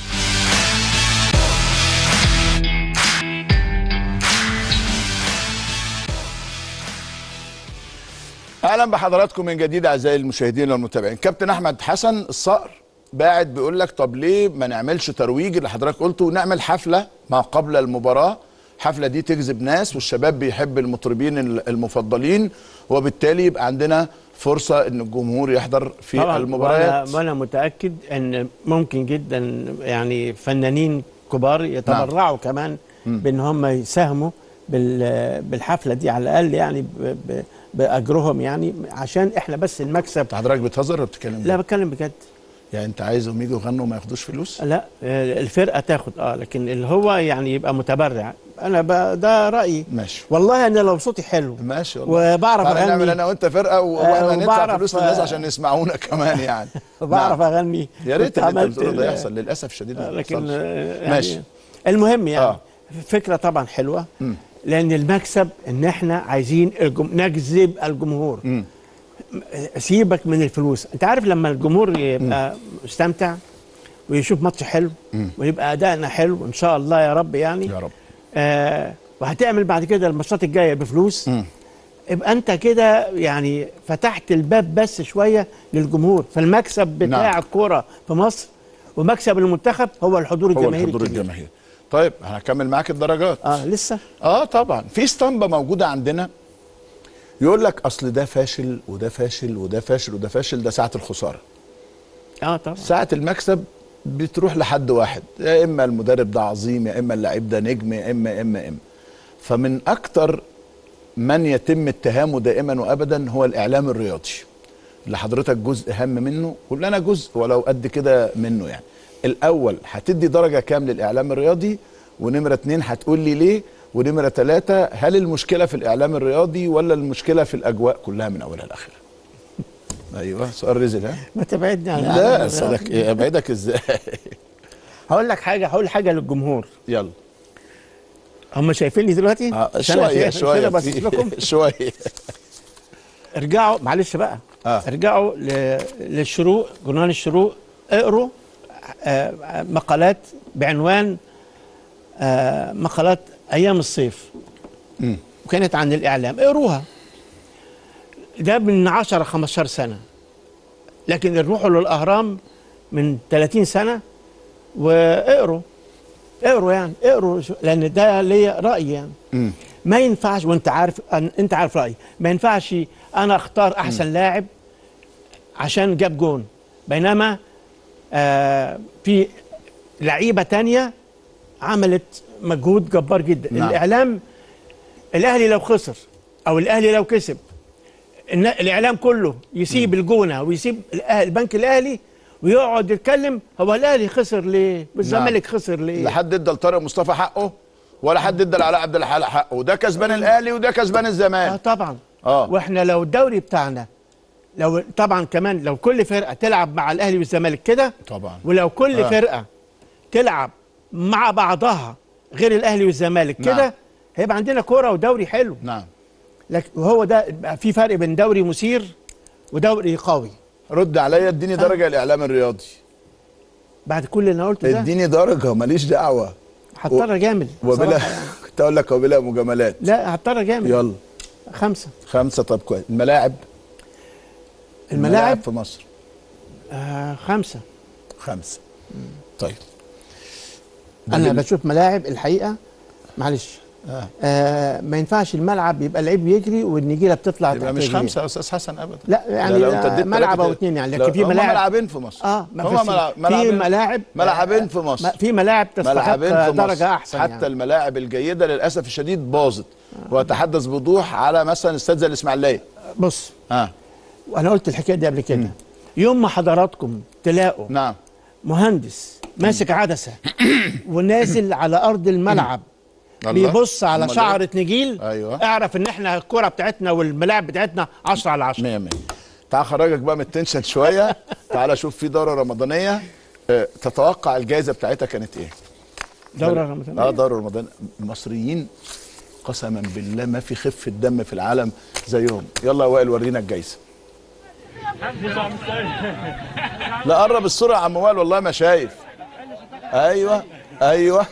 اهلا بحضراتكم من جديد اعزائي المشاهدين والمتابعين كابتن احمد حسن الصقر باعت بيقول لك طب ليه ما نعملش ترويج اللي حضرتك قلته ونعمل حفله ما قبل المباراه الحفله دي تجذب ناس والشباب بيحب المطربين المفضلين وبالتالي يبقى عندنا فرصه ان الجمهور يحضر في طبعا المباريات وانا, وأنا متاكد ان ممكن جدا يعني فنانين كبار يتبرعوا كمان بان هم يساهموا بال- بالحفله دي على الاقل يعني ب- ب- باجرهم يعني عشان احنا بس المكسب انت حضرتك بتهزر ولا بتتكلم لا جد؟ بتكلم بجد يعني انت عايزهم يجوا يغنوا وما ياخدوش فلوس لا الفرقه تاخد اه لكن اللي هو يعني يبقى متبرع انا ب... ده رايي ماشي والله انا لو صوتي حلو ماشي والله وبعرف تعالى نعمل اغني انا وانت فرقه و- واحنا ندفع وبعرف- فلوس للناس عشان يسمعونا كمان يعني بعرف نعم. اغني يا ريت كنت اللي انت عملت بتقوله ده ال- يحصل للاسف الشديد ما لكن بيحصلش. آه، يعني ماشي المهم يعني آه. فكره طبعا حلوه لان المكسب ان احنا عايزين الجم... نجذب الجمهور م- سيبك من الفلوس انت عارف لما الجمهور يبقى مستمتع ويشوف ماتش حلو ويبقى ادائنا حلو ان شاء الله يا رب يعني يا رب آه وهتعمل بعد كده الماتشات الجايه بفلوس يبقى انت كده يعني فتحت الباب بس شويه للجمهور فالمكسب بتاع نعم. الكوره في مصر ومكسب المنتخب هو الحضور هو الجماهيري الحضور الكبير. الجماهيري طيب هكمل معاك الدرجات اه لسه اه طبعا في اسطمبه موجوده عندنا يقول لك اصل ده فاشل وده فاشل وده فاشل وده فاشل ده ساعه الخساره اه طبعا ساعه المكسب بتروح لحد واحد يا اما المدرب ده عظيم يا اما اللعيب ده نجم يا اما اما اما فمن اكتر من يتم اتهامه دائما وابدا هو الاعلام الرياضي اللي حضرتك جزء هام منه كلنا جزء ولو قد كده منه يعني الاول هتدي درجه كام للاعلام الرياضي ونمره اتنين هتقول لي ليه ونمره ثلاثه هل المشكله في الاعلام الرياضي ولا المشكله في الاجواء كلها من اولها لاخرها ايوه سؤال رزل ها ما تبعدني عن لا الإعلام صدق ايه ابعدك ازاي هقول لك حاجه هقول حاجه للجمهور يلا هم شايفيني دلوقتي آه عشان أنا شويه شايف شويه كده بس في- لكم شويه ارجعوا معلش بقى آه. ارجعوا ل- للشروق جورنال الشروق اقروا آه، مقالات بعنوان آه، مقالات ايام الصيف وكانت عن الاعلام اقروها ده من 10 15 سنه لكن روحوا للاهرام من 30 سنه واقروا اقروا يعني اقروا شو- لان ده ليا راي يعني ما ينفعش وانت عارف أن- انت عارف رايي ما ينفعش انا اختار احسن لاعب عشان جاب جون بينما آه في لعيبه تانية عملت مجهود جبار جدا نعم. نعم. الاعلام الاهلي لو خسر او الاهلي لو كسب الن- الاعلام كله يسيب الجونه ويسيب الأه- البنك الاهلي ويقعد يتكلم هو الاهلي خسر ليه والزمالك خسر ليه لا حد ادى لطارق مصطفى حقه ولا حد ادى لعلاء عبد الحلق حقه وده كسبان الاهلي وده كسبان اه الزمالك طبعا آه. واحنا لو الدوري بتاعنا لو طبعا كمان لو كل فرقه تلعب مع الاهلي والزمالك كده طبعا ولو كل آه. آه. فرقه تلعب مع بعضها غير الاهلي والزمالك نعم. كده هيبقى عندنا كوره ودوري حلو نعم لكن وهو ده بقى في فرق بين دوري مثير ودوري قوي رد عليا اديني درجه الاعلام الرياضي بعد كل اللي انا قلته ده اديني درجه ماليش دعوه هضطر جامد وبلا بصراحة يعني. كنت اقول لك وبلا مجاملات لا هضطر جامد يلا خمسه خمسه طب كويس الملاعب الملاعب في مصر آه خمسه خمسه طيب انا بال- بشوف ملاعب الحقيقه معلش آه. آه ما ينفعش الملعب يبقى لعيب بيجري والنجيله بتطلع يبقى تحت مش رجليه. خمسه يا استاذ حسن ابدا لا يعني لو أنت اديت ملعب تلاتة او كده. اتنين يعني لو- لكن في هما ملاعب ملعبين في مصر اه ما هما بس ملعب- في ملعبين- ملاعب ملعبين في مصر. ما- في ملاعب تستحق ملعبين في مصر درجه احسن حتى يعني. الملاعب الجيده للاسف الشديد باظت واتحدث بوضوح على مثلا استاد زي الاسماعيليه بص اه وانا قلت الحكايه دي قبل كده يوم ما حضراتكم تلاقوا نعم مهندس ماسك عدسه ونازل على ارض الملعب الله. بيبص على أمال شعره نجيل أيوة. اعرف ان احنا الكره بتاعتنا والملاعب بتاعتنا 10 على 10 100 100 تعال خرجك بقى من التنشن شويه تعال شوف في دوره رمضانيه آه، تتوقع الجائزه بتاعتها كانت ايه؟ دوره اه رمضانيه دوره رمضان المصريين قسما بالله ما في خفه دم في العالم زيهم يلا يا وائل ورينا الجايزه لا قرب الصوره يا عم وائل والله ما شايف ايوه ايوه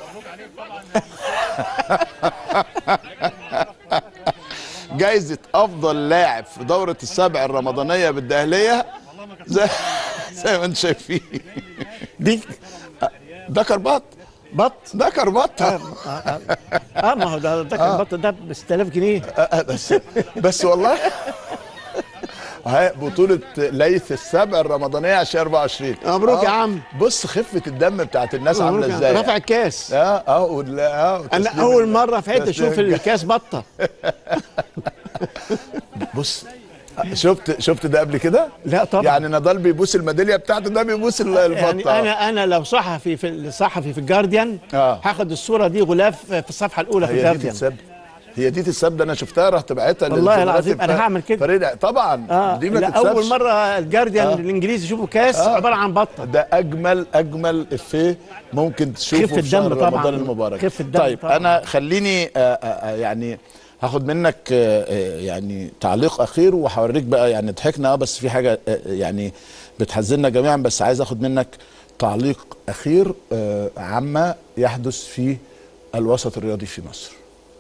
جايزة أفضل لاعب في دورة السبع الرمضانية بالدهلية زي زي ما أنتم شايفين دي ده كرباط بط ده كرباط اه ما هو ده ده كان بط ده ب 6000 جنيه آه، بس بس والله هاي بطولة ليث السبع الرمضانية 2024 مبروك يا آه، عم. بص خفة الدم بتاعت الناس عاملة مبروك. ازاي رفع الكاس اه اه ولا- اه انا وتسليم اول ال- مره في حياتي تسليم اشوف الج- الكاس بطه بص شفت شفت ده قبل كده؟ لا طبعا. يعني نضال بيبوس الميداليه بتاعته ده بيبوس ال- البطه يعني انا انا لو صحفي في الصحفي في الجارديان آه. هاخد الصوره دي غلاف في الصفحه الاولى في هي دي الجارديان بتتساب هي دي تتساب انا شفتها رحت بعتها والله للزملاء العظيم بتاع أنا هعمل كده. فريد طبعا اه دي ما لا تتسابش اول مره الجارديان آه. الانجليزي يشوفوا كاس آه. عباره عن بطه ده اجمل اجمل افيه ممكن تشوفه خفة في شهر الدم طبعاً. رمضان المبارك خفة الدم طيب طبعاً. انا خليني آه، آه، آه، يعني هاخد منك آه، آه، يعني تعليق اخير وهوريك بقى يعني ضحكنا اه بس في حاجه آه، يعني بتحزننا جميعا بس عايز اخد منك تعليق اخير آه، عما يحدث في الوسط الرياضي في مصر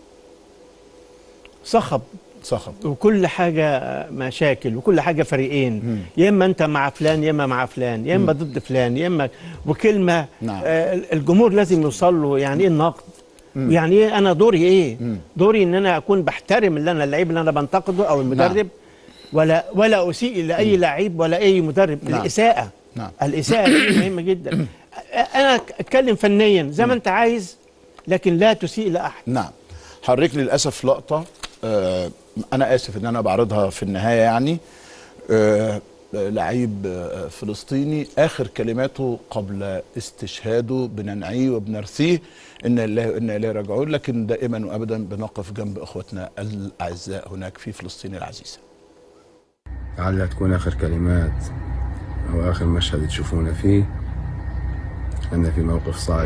صخب صخب وكل حاجه مشاكل وكل حاجه فريقين يا اما انت مع فلان يا اما مع فلان يا اما ضد فلان يا اما وكلمه نعم. آه الجمهور لازم يوصل له يعني ايه النقد يعني ايه انا دوري ايه دوري ان انا اكون بحترم اللي انا اللعيب اللي انا بنتقده او المدرب ولا ولا اسيء لاي لعيب ولا اي مدرب نعم. الاساءه نعم. الاساءه دي مهمه جدا انا اتكلم فنيا زي ما انت عايز لكن لا تسيء لاحد نعم حرك للاسف لقطه آه انا اسف ان انا بعرضها في النهايه يعني آه آه، لعيب آه فلسطيني اخر كلماته قبل استشهاده بننعيه وبنرثيه ان الله وانا اليه راجعون لكن دائما وابدا بنقف جنب اخوتنا الاعزاء هناك في فلسطين العزيزه لعلها تكون آخر كلمات أو آخر مشهد تشوفونا فيه أنا في موقف صعب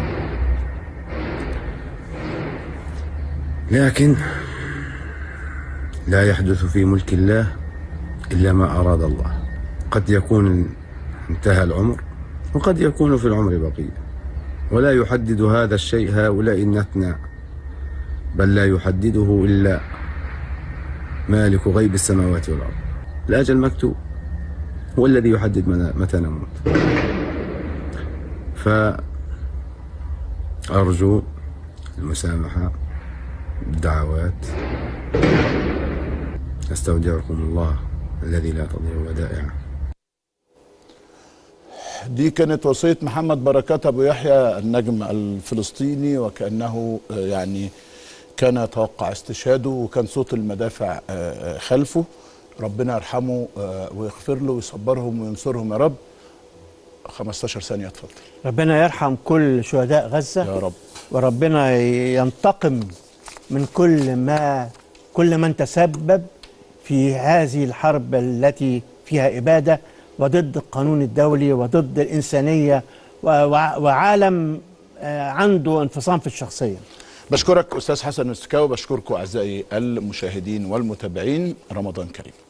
لكن لا يحدث في ملك الله إلا ما أراد الله قد يكون انتهى العمر وقد يكون في العمر بقية ولا يحدد هذا الشيء هؤلاء النتنى بل لا يحدده إلا مالك غيب السماوات والأرض الأجل مكتوب هو الذي يحدد من- متى نموت فأرجو المسامحة الدعوات أستودعكم الله الذي لا تضيع ودائعه دي كانت وصية محمد بركات أبو يحيى النجم الفلسطيني وكأنه آه، يعني كان يتوقع استشهاده وكان صوت المدافع آه، آه، خلفه ربنا يرحمه آه، ويغفر له ويصبرهم وينصرهم يا رب 15 ثانية اتفضل ربنا يرحم كل شهداء غزه يا رب وربنا ينتقم من كل ما كل من تسبب في هذه الحرب التي فيها إبادة وضد القانون الدولي وضد الإنسانية و- وع- وعالم آه، عنده انفصام في الشخصية بشكرك أستاذ حسن السكاوي بشكركم أعزائي المشاهدين والمتابعين رمضان كريم